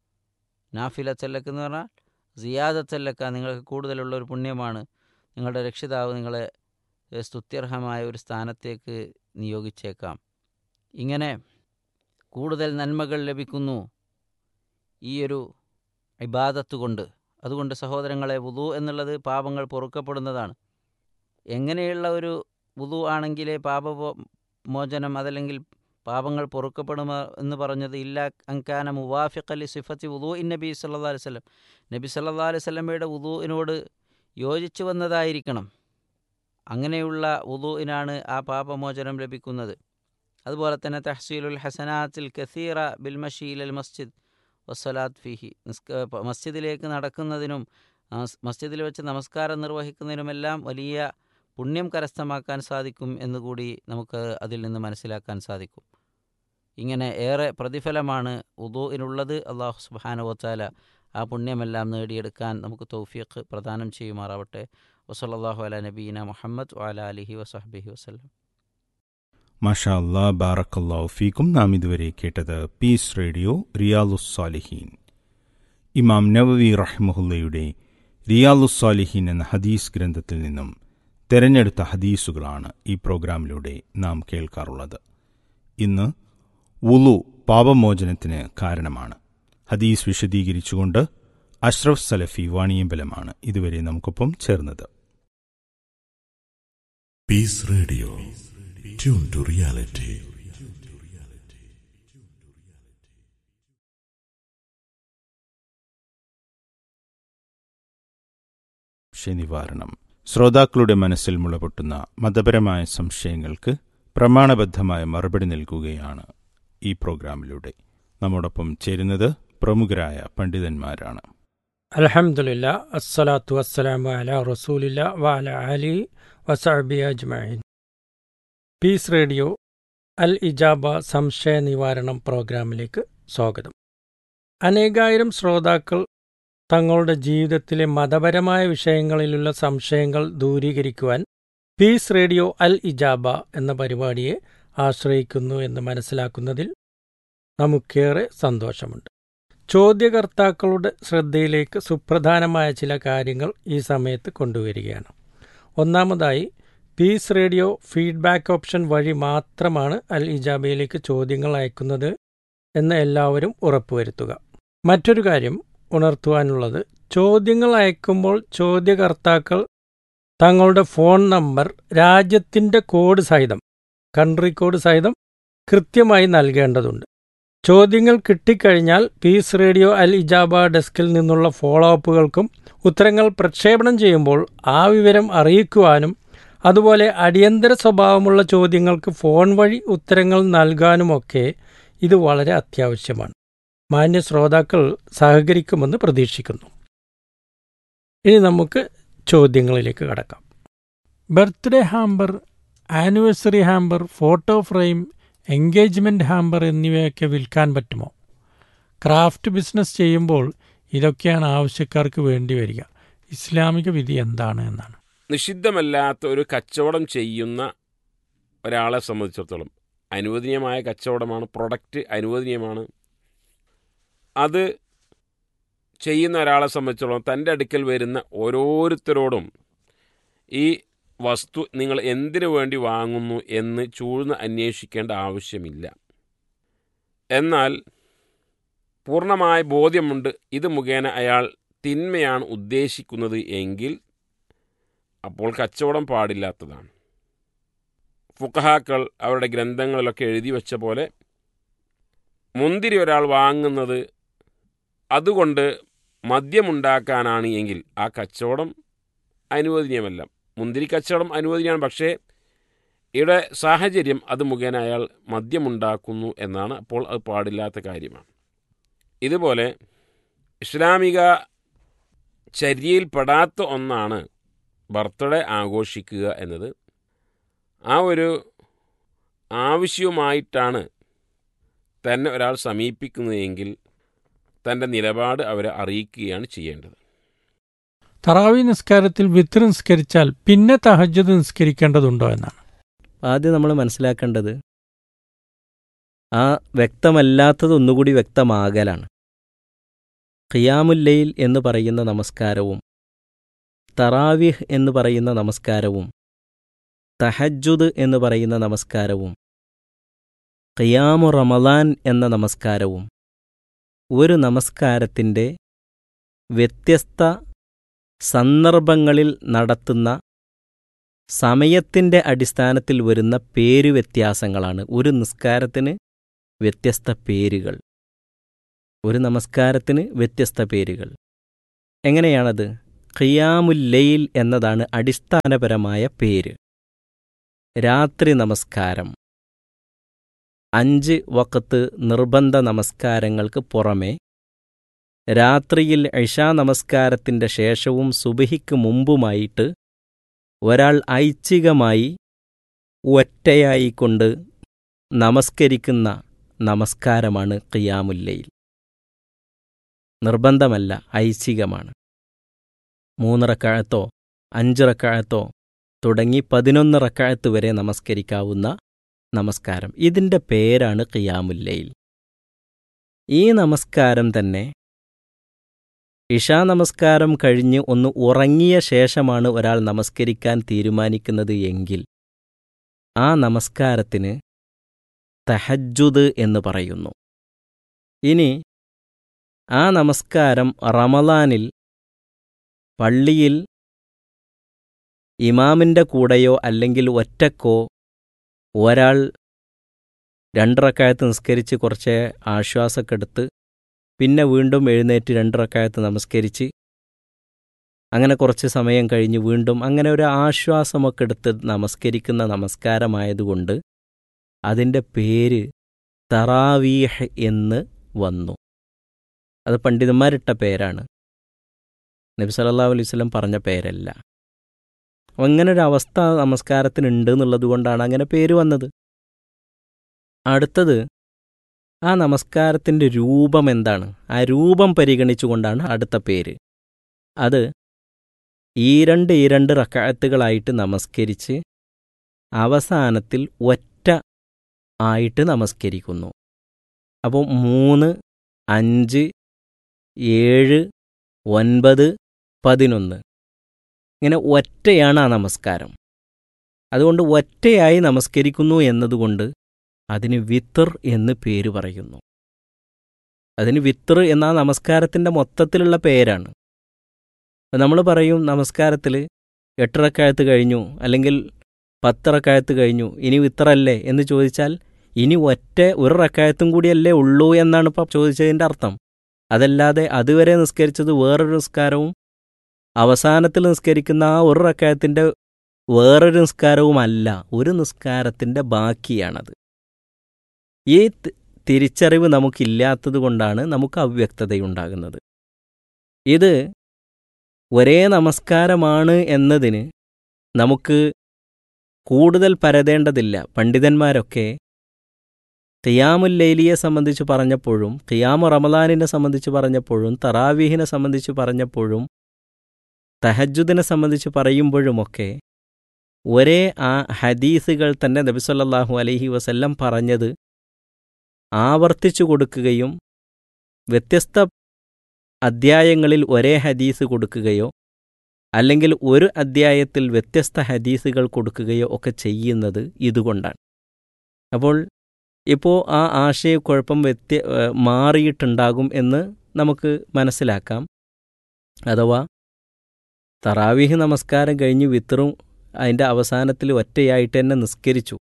നാഫില ചെല്ലക്ക് എന്ന് പറഞ്ഞാൽ സിയാദ ചെല്ലക്ക നിങ്ങൾക്ക് കൂടുതലുള്ള ഒരു പുണ്യമാണ് നിങ്ങളുടെ രക്ഷിതാവ് നിങ്ങളെ സ്തുത്യർഹമായ ഒരു സ്ഥാനത്തേക്ക് നിയോഗിച്ചേക്കാം ഇങ്ങനെ കൂടുതൽ നന്മകൾ ലഭിക്കുന്നു ഈ ഒരു ഇബാദത്ത് കൊണ്ട് അതുകൊണ്ട് സഹോദരങ്ങളെ വുതു എന്നുള്ളത് പാപങ്ങൾ പൊറുക്കപ്പെടുന്നതാണ് എങ്ങനെയുള്ള ഒരു വുതു ആണെങ്കിലേ പാപ മോചനം അതല്ലെങ്കിൽ പാപങ്ങൾ പൊറുക്കപ്പെടുമ എന്ന് പറഞ്ഞത് ഇല്ല അങ്കാന മുവാഫിഖ് അലി സിഫത്തി വുതു ഇൻ നബി സല്ലാ അലൈഹി സ്വലം നബി സല്ലാ അലൈഹി സ്വലമയുടെ വുതുവിനോട് യോജിച്ചു വന്നതായിരിക്കണം അങ്ങനെയുള്ള ഉദുവിനാണ് ആ പാപമോചനം ലഭിക്കുന്നത് അതുപോലെ തന്നെ തഹസീലുൽ ഹസനാത്തിൽ കസീറ ബിൽ മഷീൽ അൽ മസ്ജിദ് വസ്സലാത്ത് ഫിഹി നിസ്ക മസ്ജിദിലേക്ക് നടക്കുന്നതിനും മസ്ജിദിൽ വെച്ച് നമസ്കാരം നിർവഹിക്കുന്നതിനുമെല്ലാം വലിയ പുണ്യം കരസ്ഥമാക്കാൻ സാധിക്കും എന്നുകൂടി നമുക്ക് അതിൽ നിന്ന് മനസ്സിലാക്കാൻ സാധിക്കും ഇങ്ങനെ ഏറെ പ്രതിഫലമാണ് ഉദുവിനുള്ളത് അള്ളാഹു സുബാനുവത്താല ആ പുണ്യമെല്ലാം നേടിയെടുക്കാൻ നമുക്ക് തൗഫീഖ് പ്രദാനം ചെയ്യുമാറാവട്ടെ വസല്ലാഹു അല നബീന മുഹമ്മദ് വാല അലിഹി വസഹബിഹി വസ്ലം മാഷാ അല്ലാ ബാറക്കല്ലാഹു ഫീക്കും നാം ഇതുവരെ കേട്ടത് പീസ് റേഡിയോ റിയാലുസ്സാലിഹീൻ ഇമാം നവവി റഹ്മുല്ലയുടെ റിയാലുസ്സാലിഹീൻ എന്ന ഹദീസ് ഗ്രന്ഥത്തിൽ നിന്നും തെരഞ്ഞെടുത്ത ഹദീസുകളാണ് ഈ പ്രോഗ്രാമിലൂടെ നാം കേൾക്കാറുള്ളത് ഇന്ന് വുളു പാപമോചനത്തിന് കാരണമാണ് ഹദീസ് വിശദീകരിച്ചുകൊണ്ട് അഷ്റഫ് സലഫി വാണിയമ്പലമാണ് ഇതുവരെ നമുക്കൊപ്പം ചേർന്നത് peace radio tune to reality നിവാരണം ശ്രോതാക്കളുടെ മനസ്സിൽ മുളപൊട്ടുന്ന മതപരമായ സംശയങ്ങൾക്ക് പ്രമാണബദ്ധമായ മറുപടി നൽകുകയാണ് ഈ പ്രോഗ്രാമിലൂടെ നമ്മോടൊപ്പം ചേരുന്നത് പ്രമുഖരായ പണ്ഡിതന്മാരാണ് അലഹമുല്ല അസ്സലാത്തു വസ്സലാമു അല റസൂലില്ല വാല അലി വസഅബി അജ്മഈൻ പീസ് റേഡിയോ അൽ ഇജാബ സംശയ നിവാരണം പ്രോഗ്രാമിലേക്ക് സ്വാഗതം അനേകായിരം ശ്രോതാക്കൾ തങ്ങളുടെ ജീവിതത്തിലെ മതപരമായ വിഷയങ്ങളിലുള്ള സംശയങ്ങൾ ദൂരീകരിക്കുവാൻ പീസ് റേഡിയോ അൽ ഇജാബ എന്ന പരിപാടിയെ ആശ്രയിക്കുന്നു എന്ന് മനസ്സിലാക്കുന്നതിൽ നമുക്കേറെ സന്തോഷമുണ്ട് ചോദ്യകർത്താക്കളുടെ ശ്രദ്ധയിലേക്ക് സുപ്രധാനമായ ചില കാര്യങ്ങൾ ഈ സമയത്ത് കൊണ്ടുവരികയാണ് ഒന്നാമതായി പീസ് റേഡിയോ ഫീഡ്ബാക്ക് ഓപ്ഷൻ വഴി മാത്രമാണ് അൽ ഇജാബയിലേക്ക് ചോദ്യങ്ങൾ അയക്കുന്നത് എന്ന് എല്ലാവരും ഉറപ്പുവരുത്തുക മറ്റൊരു കാര്യം ഉണർത്തുവാനുള്ളത് ചോദ്യങ്ങൾ അയക്കുമ്പോൾ ചോദ്യകർത്താക്കൾ തങ്ങളുടെ ഫോൺ നമ്പർ രാജ്യത്തിൻ്റെ കോഡ് സഹിതം കൺട്രി കോഡ് സഹിതം കൃത്യമായി നൽകേണ്ടതുണ്ട് ചോദ്യങ്ങൾ കിട്ടിക്കഴിഞ്ഞാൽ പീസ് റേഡിയോ അൽ ഇജാബ ഡെസ്കിൽ നിന്നുള്ള ഫോളോ അപ്പുകൾക്കും ഉത്തരങ്ങൾ പ്രക്ഷേപണം ചെയ്യുമ്പോൾ ആ വിവരം അറിയിക്കുവാനും അതുപോലെ അടിയന്തര സ്വഭാവമുള്ള ചോദ്യങ്ങൾക്ക് ഫോൺ വഴി ഉത്തരങ്ങൾ നൽകാനുമൊക്കെ ഇത് വളരെ അത്യാവശ്യമാണ് മാന്യ ശ്രോതാക്കൾ സഹകരിക്കുമെന്ന് പ്രതീക്ഷിക്കുന്നു ഇനി നമുക്ക് ചോദ്യങ്ങളിലേക്ക് കടക്കാം birthday hamper anniversary hamper photo frame engagement hamper എന്നിവയൊക്കെ വിൽക്കാൻ പറ്റുമോ ക്രാഫ്റ്റ് ബിസിനസ് ചെയ്യുമ്പോൾ ഇതൊക്കെയാണ് ആവശ്യക്കാർക്ക് വേണ്ടി വരിക ഇസ്ലാമിക വിധി എന്താണ് എന്നാണ് നിഷിദ്ധമല്ലാത്ത ഒരു കച്ചവടം ചെയ്യുന്ന ഒരാളെ സംബന്ധിച്ചിടത്തോളം അനുവദനീയമായ കച്ചവടമാണ് പ്രൊഡക്റ്റ് അനുവദനീയമാണ് അത് ചെയ്യുന്ന ഒരാളെ സംബന്ധിച്ചിടത്തോളം തൻ്റെ അടുക്കൽ വരുന്ന ഓരോരുത്തരോടും ഈ വസ്തു നിങ്ങൾ എന്തിനു വേണ്ടി വാങ്ങുന്നു എന്ന് ചൂഴ്ന്ന് അന്വേഷിക്കേണ്ട ആവശ്യമില്ല എന്നാൽ പൂർണ്ണമായ ബോധ്യമുണ്ട് ഇത് മുഖേന അയാൾ തിന്മയാണ് ഉദ്ദേശിക്കുന്നത് എങ്കിൽ അപ്പോൾ കച്ചവടം പാടില്ലാത്തതാണ് ഫുക്കഹാക്കൾ അവരുടെ ഗ്രന്ഥങ്ങളിലൊക്കെ എഴുതി വെച്ച പോലെ മുന്തിരി ഒരാൾ വാങ്ങുന്നത് അതുകൊണ്ട് മദ്യമുണ്ടാക്കാനാണ് എങ്കിൽ ആ കച്ചവടം അനുവദനീയമല്ല മുന്തിരി കച്ചവടം അനുവദനീയമാണ് പക്ഷേ ഇവിടെ സാഹചര്യം അത് മുഖേന അയാൾ മദ്യമുണ്ടാക്കുന്നു എന്നാണ് അപ്പോൾ അത് പാടില്ലാത്ത കാര്യമാണ് ഇതുപോലെ ഇസ്ലാമിക ചര്യയിൽപ്പെടാത്ത ഒന്നാണ് ബർത്ത്ഡേ ആഘോഷിക്കുക എന്നത് ആ ഒരു ആവശ്യവുമായിട്ടാണ് തന്നെ ഒരാൾ സമീപിക്കുന്നതെങ്കിൽ തൻ്റെ നിലപാട് അവരെ അറിയിക്കുകയാണ് ചെയ്യേണ്ടത് തറാവി നിസ്കാരത്തിൽ വിത്ത് നിസ്കരിച്ചാൽ പിന്നെ തഹജ്ജുദ് നിസ്കരിക്കേണ്ടതുണ്ടോ എന്നാണ് ആദ്യം നമ്മൾ മനസ്സിലാക്കേണ്ടത് ആ വ്യക്തമല്ലാത്തത് ഒന്നുകൂടി വ്യക്തമാകലാണ് ഖിയാമുല്ലയിൽ എന്ന് പറയുന്ന നമസ്കാരവും തറാവിഹ് എന്ന് പറയുന്ന നമസ്കാരവും തഹജ്ജുദ് എന്ന് പറയുന്ന നമസ്കാരവും ഖിയാമു റമദാൻ എന്ന നമസ്കാരവും ഒരു നമസ്കാരത്തിൻ്റെ വ്യത്യസ്ത സന്ദർഭങ്ങളിൽ നടത്തുന്ന സമയത്തിൻ്റെ അടിസ്ഥാനത്തിൽ വരുന്ന പേരു വ്യത്യാസങ്ങളാണ് ഒരു നിസ്കാരത്തിന് വ്യത്യസ്ത പേരുകൾ ഒരു നമസ്കാരത്തിന് വ്യത്യസ്ത പേരുകൾ എങ്ങനെയാണത് ഖിയാമുല്ലയിൽ എന്നതാണ് അടിസ്ഥാനപരമായ പേര് രാത്രി നമസ്കാരം അഞ്ച് വക്കത്ത് നിർബന്ധ നമസ്കാരങ്ങൾക്ക് പുറമെ രാത്രിയിൽ ഇഷാ നമസ്കാരത്തിൻ്റെ ശേഷവും സുബഹിക്ക് മുമ്പുമായിട്ട് ഒരാൾ ഐച്ഛികമായി ഒറ്റയായിക്കൊണ്ട് നമസ്കരിക്കുന്ന നമസ്കാരമാണ് ഖിയാമുല്ലയിൽ നിർബന്ധമല്ല ഐച്ഛികമാണ് മൂന്ന് റക്കാഴത്തോ അഞ്ച് റക്കാഴത്തോ തുടങ്ങി പതിനൊന്ന് റക്കാഴത്ത് വരെ നമസ്കരിക്കാവുന്ന നമസ്കാരം ഇതിൻ്റെ പേരാണ് ഖിയാമുല്ലയിൽ ഈ നമസ്കാരം തന്നെ ഇഷാ നമസ്കാരം കഴിഞ്ഞ് ഒന്ന് ഉറങ്ങിയ ശേഷമാണ് ഒരാൾ നമസ്കരിക്കാൻ തീരുമാനിക്കുന്നത് എങ്കിൽ ആ നമസ്കാരത്തിന് തഹജ്ജുദ് എന്ന് പറയുന്നു ഇനി ആ നമസ്കാരം റമലാനിൽ പള്ളിയിൽ ഇമാമിൻ്റെ കൂടെയോ അല്ലെങ്കിൽ ഒറ്റക്കോ ഒരാൾ രണ്ടറക്കായത്ത് നിസ്കരിച്ച് കുറച്ച് ആശ്വാസമൊക്കെ എടുത്ത് പിന്നെ വീണ്ടും എഴുന്നേറ്റ് രണ്ടറക്കായത്ത് നമസ്കരിച്ച് അങ്ങനെ കുറച്ച് സമയം കഴിഞ്ഞ് വീണ്ടും അങ്ങനെ ഒരു ആശ്വാസമൊക്കെ എടുത്ത് നമസ്കരിക്കുന്ന നമസ്കാരമായതുകൊണ്ട് അതിൻ്റെ പേര് തറാവീഹ് എന്ന് വന്നു അത് പണ്ഡിതന്മാരിട്ട പേരാണ് നബി സല്ലല്ലാഹു അലൈഹി വസല്ലം പറഞ്ഞ പേരല്ല അങ്ങനെ ഒരു അവസ്ഥ നമസ്കാരത്തിനുണ്ട് എന്നുള്ളത് കൊണ്ടാണ് അങ്ങനെ പേര് വന്നത് അടുത്തത് ആ നമസ്കാരത്തിൻ്റെ രൂപം എന്താണ് ആ രൂപം പരിഗണിച്ചുകൊണ്ടാണ് അടുത്ത പേര് അത് ഈ രണ്ട് ഈ രണ്ട് റക്കായത്തുകളായിട്ട് നമസ്കരിച്ച് അവസാനത്തിൽ ഒറ്റ ആയിട്ട് നമസ്കരിക്കുന്നു അപ്പോൾ മൂന്ന് അഞ്ച് ഏഴ് ഒൻപത് പതിനൊന്ന് ഇങ്ങനെ ഒറ്റയാണ് ആ നമസ്കാരം അതുകൊണ്ട് ഒറ്റയായി നമസ്കരിക്കുന്നു എന്നതുകൊണ്ട് അതിന് വിത്തർ എന്ന് പേര് പറയുന്നു അതിന് വിത്തർ എന്ന ആ നമസ്കാരത്തിൻ്റെ മൊത്തത്തിലുള്ള പേരാണ് നമ്മൾ പറയും നമസ്കാരത്തിൽ എട്ടറക്കായത്ത് കഴിഞ്ഞു അല്ലെങ്കിൽ പത്തറക്കായത്ത് കഴിഞ്ഞു ഇനി വിത്തറല്ലേ എന്ന് ചോദിച്ചാൽ ഇനി ഒറ്റ ഒരു റക്കായത്തും കൂടിയല്ലേ ഉള്ളൂ എന്നാണ് ഇപ്പോൾ ചോദിച്ചതിൻ്റെ അർത്ഥം അതല്ലാതെ അതുവരെ നിസ്കരിച്ചത് വേറൊരു നിസ്കാരവും അവസാനത്തിൽ നിസ്കരിക്കുന്ന ആ ഒരു റക്കായത്തിൻ്റെ വേറൊരു നിസ്കാരവുമല്ല ഒരു നിസ്കാരത്തിൻ്റെ ബാക്കിയാണത് ഈ തി- തിരിച്ചറിവ് നമുക്കില്ലാത്തത് കൊണ്ടാണ് നമുക്ക് അവ്യക്തതയുണ്ടാകുന്നത് ഇത് ഒരേ നമസ്കാരമാണ് എന്നതിന് നമുക്ക് കൂടുതൽ പരതേണ്ടതില്ല പണ്ഡിതന്മാരൊക്കെ ഖിയാമുല്ലൈലിയെ സംബന്ധിച്ച് പറഞ്ഞപ്പോഴും ഖിയാമു റമദാനിനെ സംബന്ധിച്ച് പറഞ്ഞപ്പോഴും തറാവീഹിനെ സംബന്ധിച്ച് പറഞ്ഞപ്പോഴും തഹജുദിനെ സംബന്ധിച്ച് പറയുമ്പോഴുമൊക്കെ ഒരേ ആ ഹദീസുകൾ തന്നെ നബിസല്ലാഹു അലൈഹി വസല്ലം പറഞ്ഞത് ആവർത്തിച്ചു കൊടുക്കുകയും വ്യത്യസ്ത അദ്ധ്യായങ്ങളിൽ ഒരേ ഹദീസ് കൊടുക്കുകയോ അല്ലെങ്കിൽ ഒരു അദ്ധ്യായത്തിൽ വ്യത്യസ്ത ഹദീസുകൾ കൊടുക്കുകയോ ഒക്കെ ചെയ്യുന്നത് ഇതുകൊണ്ടാണ് അപ്പോൾ ഇപ്പോൾ ആ ആശയക്കുഴപ്പം വ്യത്യ ഏഹ് മാറിയിട്ടുണ്ടാകും എന്ന് നമുക്ക് മനസ്സിലാക്കാം അഥവാ തറാവീഹ് നമസ്കാരം കഴിഞ്ഞ് വിത്തറും അതിൻ്റെ അവസാനത്തിൽ ഒറ്റയായിട്ട് തന്നെ നിസ്കരിച്ചു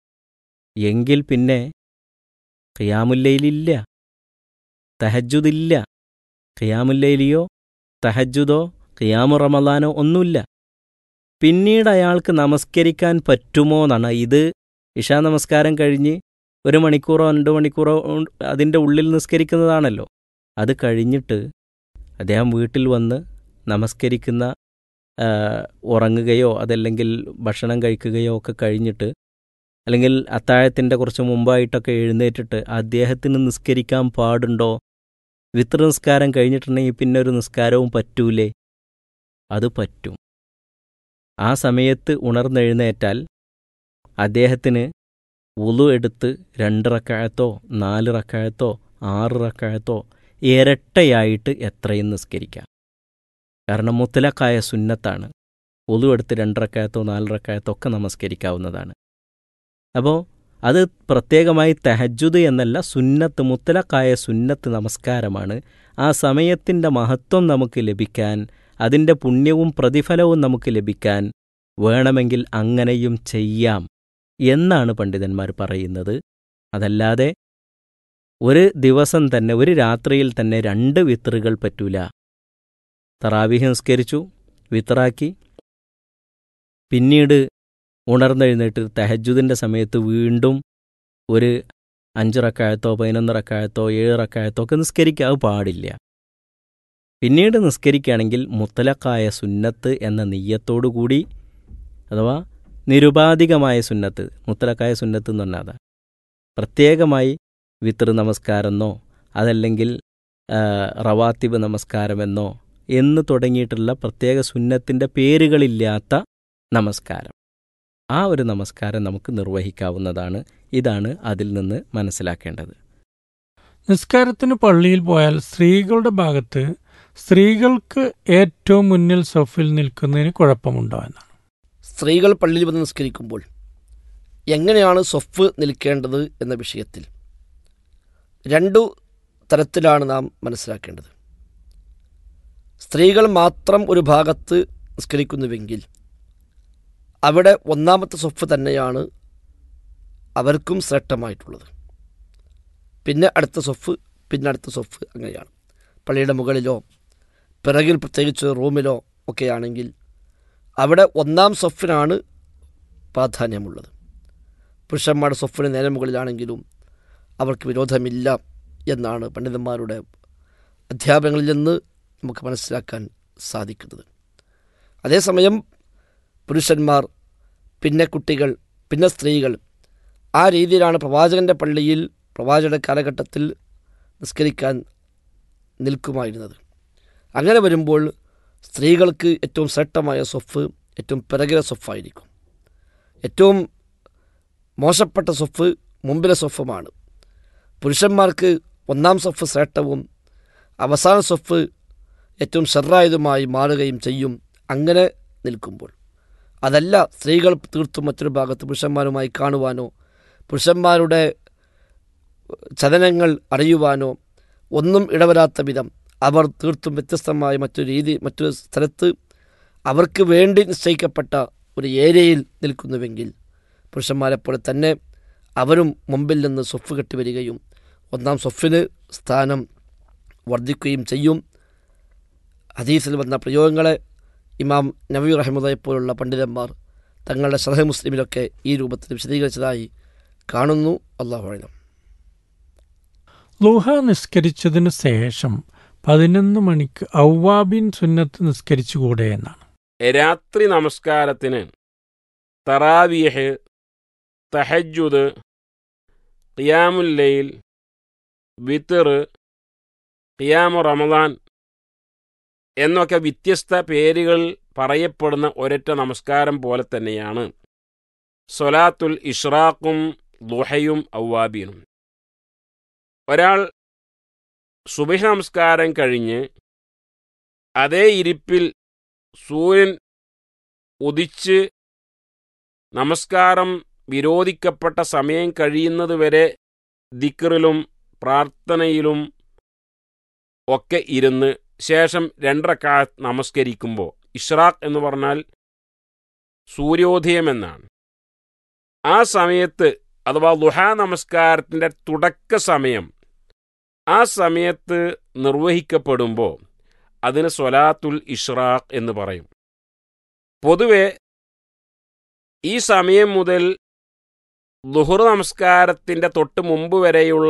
എങ്കിൽ പിന്നെ ഖിയാമുല്ലയിലില്ല തഹജുദില്ല ഖിയാമുല്ലയിലിയോ തഹജുദോ ഖിയാമു റമദാനോ ഒന്നുമില്ല പിന്നീട് അയാൾക്ക് നമസ്കരിക്കാൻ പറ്റുമോ എന്നാണ് ഇത് ഇഷാ നമസ്കാരം കഴിഞ്ഞ് ഒരു മണിക്കൂറോ രണ്ട് മണിക്കൂറോ ഉ- അതിൻ്റെ ഉള്ളിൽ നിസ്കരിക്കുന്നതാണല്ലോ അത് കഴിഞ്ഞിട്ട് അദ്ദേഹം വീട്ടിൽ വന്ന് നമസ്കരിക്കുന്ന ആ, ഉറങ്ങുകയോ അതല്ലെങ്കിൽ ഭക്ഷണം കഴിക്കുകയോ ഒക്കെ കഴിഞ്ഞിട്ട് അല്ലെങ്കിൽ അത്താഴത്തിൻ്റെ കുറച്ച് മുമ്പായിട്ടൊക്കെ എഴുന്നേറ്റിട്ട് അദ്ദേഹത്തിന് നിസ്കരിക്കാൻ പാടുണ്ടോ വിത്ര നിസ്കാരം കഴിഞ്ഞിട്ടുണ്ടെങ്കിൽ പിന്നെ ഒരു നിസ്കാരവും പറ്റൂലേ അത് പറ്റും ആ സമയത്ത് ഉണർന്നെഴുന്നേറ്റാൽ അദ്ദേഹത്തിന് ഉളു എടുത്ത് രണ്ട് റക്കായത്തോ നാല് റക്കായത്തോ ആറ് റക്കായത്തോ ഇരട്ടയായിട്ട് എത്രയും നിസ്കരിക്കാം കാരണം മുത്തലക്കായ സുന്നത്താണ് ഉളു എടുത്ത് രണ്ട് റക്കായത്തോ നാല് റക്കായത്തോ ഒക്കെ നമസ്കരിക്കാവുന്നതാണ് അപ്പോൾ അത് പ്രത്യേകമായി തഹജുദ് എന്നല്ല സുന്നത്ത് മുത്തലക്കായ സുന്നത്ത് നമസ്കാരമാണ് ആ സമയത്തിൻ്റെ മഹത്വം നമുക്ക് ലഭിക്കാൻ അതിൻ്റെ പുണ്യവും പ്രതിഫലവും നമുക്ക് ലഭിക്കാൻ വേണമെങ്കിൽ അങ്ങനെയും ചെയ്യാം എന്നാണ് പണ്ഡിതന്മാർ പറയുന്നത് അതല്ലാതെ ഒരു ദിവസം തന്നെ ഒരു രാത്രിയിൽ തന്നെ രണ്ട് വിത്തറുകൾ പറ്റൂല തറാവിഹ് നിസ്കരിച്ചു വിത്തറാക്കി പിന്നീട് ഉണർന്നെഴുന്നേറ്റ് തഹജുദിൻ്റെ സമയത്ത് വീണ്ടും ഒരു അഞ്ച് റക്കായത്തോ പതിനൊന്ന് റക്കായത്തോ ഏഴ് റക്കായത്തോ ഒക്കെ നിസ്കരിക്കുക അത് പാടില്ല പിന്നീട് നിസ്കരിക്കുകയാണെങ്കിൽ മുത്തലക്കായ സുന്നത്ത് എന്ന നെയ്യത്തോടു കൂടി അഥവാ നിരുപാധികമായ സുന്നത്ത് മുത്തലക്കായ സുന്നത്ത് എന്ന് പറഞ്ഞാൽ അതാ പ്രത്യേകമായി വിത്തർ നമസ്കാരമെന്നോ അതല്ലെങ്കിൽ ആ, റവാത്തിബ് നമസ്കാരമെന്നോ എന്ന് തുടങ്ങിയിട്ടുള്ള പ്രത്യേക സുന്നത്തിൻ്റെ പേരുകളില്ലാത്ത നമസ്കാരം ആ ഒരു നമസ്കാരം നമുക്ക് നിർവഹിക്കാവുന്നതാണ് ഇതാണ് അതിൽ നിന്ന് മനസ്സിലാക്കേണ്ടത് നിസ്കാരത്തിന് പള്ളിയിൽ പോയാൽ സ്ത്രീകളുടെ ഭാഗത്ത് സ്ത്രീകൾക്ക് ഏറ്റവും മുന്നിൽ സൊഫിൽ നിൽക്കുന്നതിന് കുഴപ്പമുണ്ടോ എന്നാണ് സ്ത്രീകൾ പള്ളിയിൽ വന്ന് നിസ്കരിക്കുമ്പോൾ എങ്ങനെയാണ് സ്വഫ് നിൽക്കേണ്ടത് എന്ന വിഷയത്തിൽ രണ്ടു തരത്തിലാണ് നാം മനസ്സിലാക്കേണ്ടത് സ്ത്രീകൾ മാത്രം ഒരു ഭാഗത്ത് നിസ്കരിക്കുന്നുവെങ്കിൽ അവിടെ ഒന്നാമത്തെ സ്വഫ് തന്നെയാണ് അവർക്കും ശ്രേഷ്ഠമായിട്ടുള്ളത് പിന്നെ അടുത്ത സ്വഫ് പിന്നെ അടുത്ത സ്വഫ് അങ്ങനെയാണ് പള്ളിയുടെ മുകളിലോ പിറകിൽ പ്രത്യേകിച്ച് റൂമിലോ ഒക്കെയാണെങ്കിൽ അവിടെ ഒന്നാം സ്വഫിനാണ് പ്രാധാന്യമുള്ളത് പുരുഷന്മാരുടെ സ്വഫിന് നേരെ മുകളിലാണെങ്കിലും അവർക്ക് വിരോധമില്ല എന്നാണ് പണ്ഡിതന്മാരുടെ അധ്യാപനങ്ങളിൽ നിന്ന് നമുക്ക് മനസ്സിലാക്കാൻ സാധിക്കുന്നത് അതേസമയം പുരുഷന്മാർ പിന്നെ കുട്ടികൾ പിന്നെ സ്ത്രീകൾ ആ രീതിയിലാണ് പ്രവാചകൻ്റെ പള്ളിയിൽ പ്രവാചകന്റെ കാലഘട്ടത്തിൽ നിസ്കരിക്കാൻ നിൽക്കുമായിരുന്നത് അങ്ങനെ വരുമ്പോൾ സ്ത്രീകൾക്ക് ഏറ്റവും ശ്രേഷ്ഠമായ സ്വഫ് ഏറ്റവും പിറകിലെ സ്വഫായിരിക്കും ഏറ്റവും മോശപ്പെട്ട സ്വഫ് മുമ്പിലെ സ്വഫുമാണ് പുരുഷന്മാർക്ക് ഒന്നാം സ്വഫ് ശ്രേഷ്ഠവും അവസാന സ്വഫ് ഏറ്റവും ഷെറായതുമായി മാറുകയും ചെയ്യും അങ്ങനെ നിൽക്കുമ്പോൾ അതല്ല സ്ത്രീകൾ തീർത്തും മറ്റൊരു ഭാഗത്ത് പുരുഷന്മാരുമായി കാണുവാനോ പുരുഷന്മാരുടെ ചലനങ്ങൾ അറിയുവാനോ ഒന്നും ഇടവരാത്ത വിധം അവർ തീർത്തും വ്യത്യസ്തമായ മറ്റൊരു രീതി മറ്റൊരു സ്ഥലത്ത് അവർക്ക് വേണ്ടി നിശ്ചയിക്കപ്പെട്ട ഒരു ഏരിയയിൽ നിൽക്കുന്നുവെങ്കിൽ പുരുഷന്മാരെപ്പോലെ തന്നെ അവരും മുമ്പിൽ നിന്ന് സ്വഫ് കെട്ടി വരികയും ഒന്നാം സ്വഫിന് സ്ഥാനം വർദ്ധിക്കുകയും ചെയ്യും ഹദീസിൽ വന്ന പ്രയോഗങ്ങളെ ഇമാം നബി റഹ്മുദയെപ്പോലുള്ള പണ്ഡിതന്മാർ തങ്ങളുടെ ഷറഹ മുസ്ലിമിലൊക്കെ ഈ രൂപത്തിൽ വിശദീകരിച്ചതായി കാണുന്നു അള്ളാഹു അലം ലുഹ നിസ്കരിച്ചതിന് ശേഷം പതിനൊന്ന് മണിക്ക് ഔവാബിൻ സുന്നത്ത് നിസ്കരിച്ചുകൂടെ എന്നാണ് രാത്രി നമസ്കാരത്തിന് തറാവിയഹ് തഹജുദ് ഖിയാമുല്ലയിൽ വിത്തർ ഖിയാമു റമദാൻ എന്നൊക്കെ വ്യത്യസ്ത പേരുകൾ പറയപ്പെടുന്ന ഒരൊറ്റ നമസ്കാരം പോലെ തന്നെയാണ് സൊലാത്തുൽ ഇഷ്റാഖും ദുഹയും ഔവാബീനും ഒരാൾ സുബഹ നമസ്കാരം കഴിഞ്ഞ് അതേ ഇരിപ്പിൽ സൂര്യൻ ഉദിച്ച് നമസ്കാരം വിരോധിക്കപ്പെട്ട സമയം കഴിയുന്നതുവരെ ദിക്റിലും പ്രാർത്ഥനയിലും ഒക്കെ ഇരുന്ന് ശേഷം രണ്ടരക്കാ നമസ്കരിക്കുമ്പോൾ ഇഷ്റാഖ് എന്ന് പറഞ്ഞാൽ സൂര്യോദയം എന്നാണ് ആ സമയത്ത് അഥവാ ലുഹാ നമസ്കാരത്തിൻ്റെ തുടക്ക സമയം ആ സമയത്ത് നിർവഹിക്കപ്പെടുമ്പോൾ അതിന് സ്വലാത്തുൽ ഇഷ്റാഖ് എന്ന് പറയും പൊതുവെ ഈ സമയം മുതൽ ലുഹുർ നമസ്കാരത്തിൻ്റെ തൊട്ട് മുമ്പ് വരെയുള്ള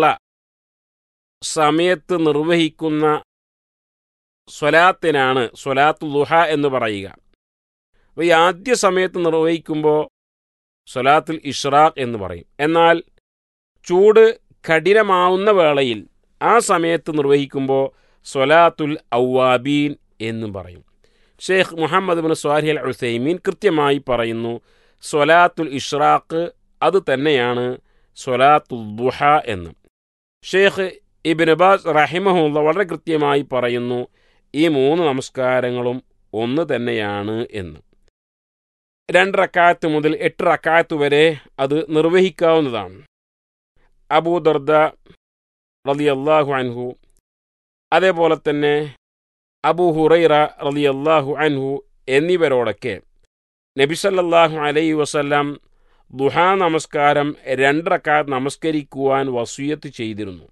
സമയത്ത് നിർവഹിക്കുന്ന സ്വലാത്തിനാണ് സ്വലാത്തു ലുഹ എന്ന് പറയുക അപ്പോൾ ഈ ആദ്യ സമയത്ത് നിർവഹിക്കുമ്പോൾ സ്വലാത്തുൽ ഇഷ്റാഖ് എന്ന് പറയും എന്നാൽ ചൂട് കഠിനമാവുന്ന വേളയിൽ ആ സമയത്ത് നിർവഹിക്കുമ്പോൾ സ്വലാത്തുൽ ഔവാബീൻ എന്നും പറയും ഷെയ്ഖ് മുഹമ്മദ് ബിൻ സ്വാഹി അൽ ഉസൈമീൻ കൃത്യമായി പറയുന്നു സ്വലാത്തുൽ ഇഷ്റാഖ് അത് തന്നെയാണ് സ്വലാത്തുൽ ദുഹ എന്ന് ഷെയ്ഖ് ഇബിൻ അബാസ് റഹിമഹുല്ല വളരെ കൃത്യമായി പറയുന്നു ഈ മൂന്ന് നമസ്കാരങ്ങളും ഒന്ന് തന്നെയാണ് എന്ന് രണ്ട് റക്കാത്ത് മുതൽ എട്ട് റക്കാത്ത് വരെ അത് നിർവഹിക്കാവുന്നതാണ് അബൂദർദ റളിയല്ലാഹു അൻഹു അതേപോലെ തന്നെ അബൂ ഹുറൈറ റളിയല്ലാഹു അൻഹു എന്നിവരോടൊക്കെ നബിസല്ലാഹു അലൈ വസല്ലാം ദുഹാ നമസ്കാരം രണ്ടറക്കാത്ത് നമസ്കരിക്കുവാൻ വസൂയത്ത് ചെയ്തിരുന്നു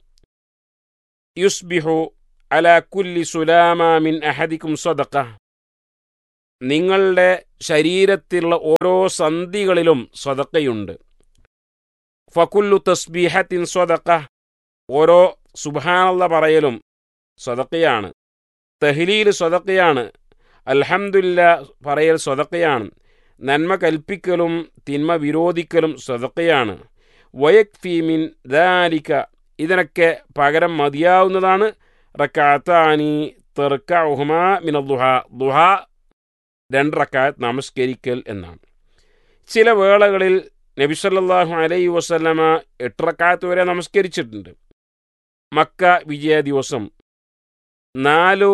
യുസ്ബിഹു അല കുല്ലി സുലാമ മിൻ അഹദിക്കും സദക്ക നിങ്ങളുടെ ശരീരത്തിലുള്ള ഓരോ സന്ധികളിലും സ്വതക്കയുണ്ട് ഫക്കുല്ലു തസ്ബീഹത്തിൻ സ്വതക്ക ഓരോ സുബാനുള്ള പറയലും സ്വതക്കയാണ് തഹ്ലീൽ സ്വതക്കയാണ് അൽഹംദുലില്ല പറയൽ സ്വതക്കയാണ് നന്മ കൽപ്പിക്കലും തിന്മ വിരോധിക്കലും സ്വതക്കയാണ് വയക്ഫീമിൻ ദാലിക ഇതിനൊക്കെ പകരം മതിയാവുന്നതാണ് റക്കാത്താനി തെർക്കുഹുമ മിന ദുഹ ദുഹ രണ്ട് റക്കാത്ത് നമസ്കരിക്കൽ എന്നാണ് ചില വേളകളിൽ നബി സല്ലല്ലാഹു അലൈഹി വസല്ലമ എട്ട് റക്കാത്ത് വരെ നമസ്കരിച്ചിട്ടുണ്ട് മക്ക വിജയ ദിവസം നാലു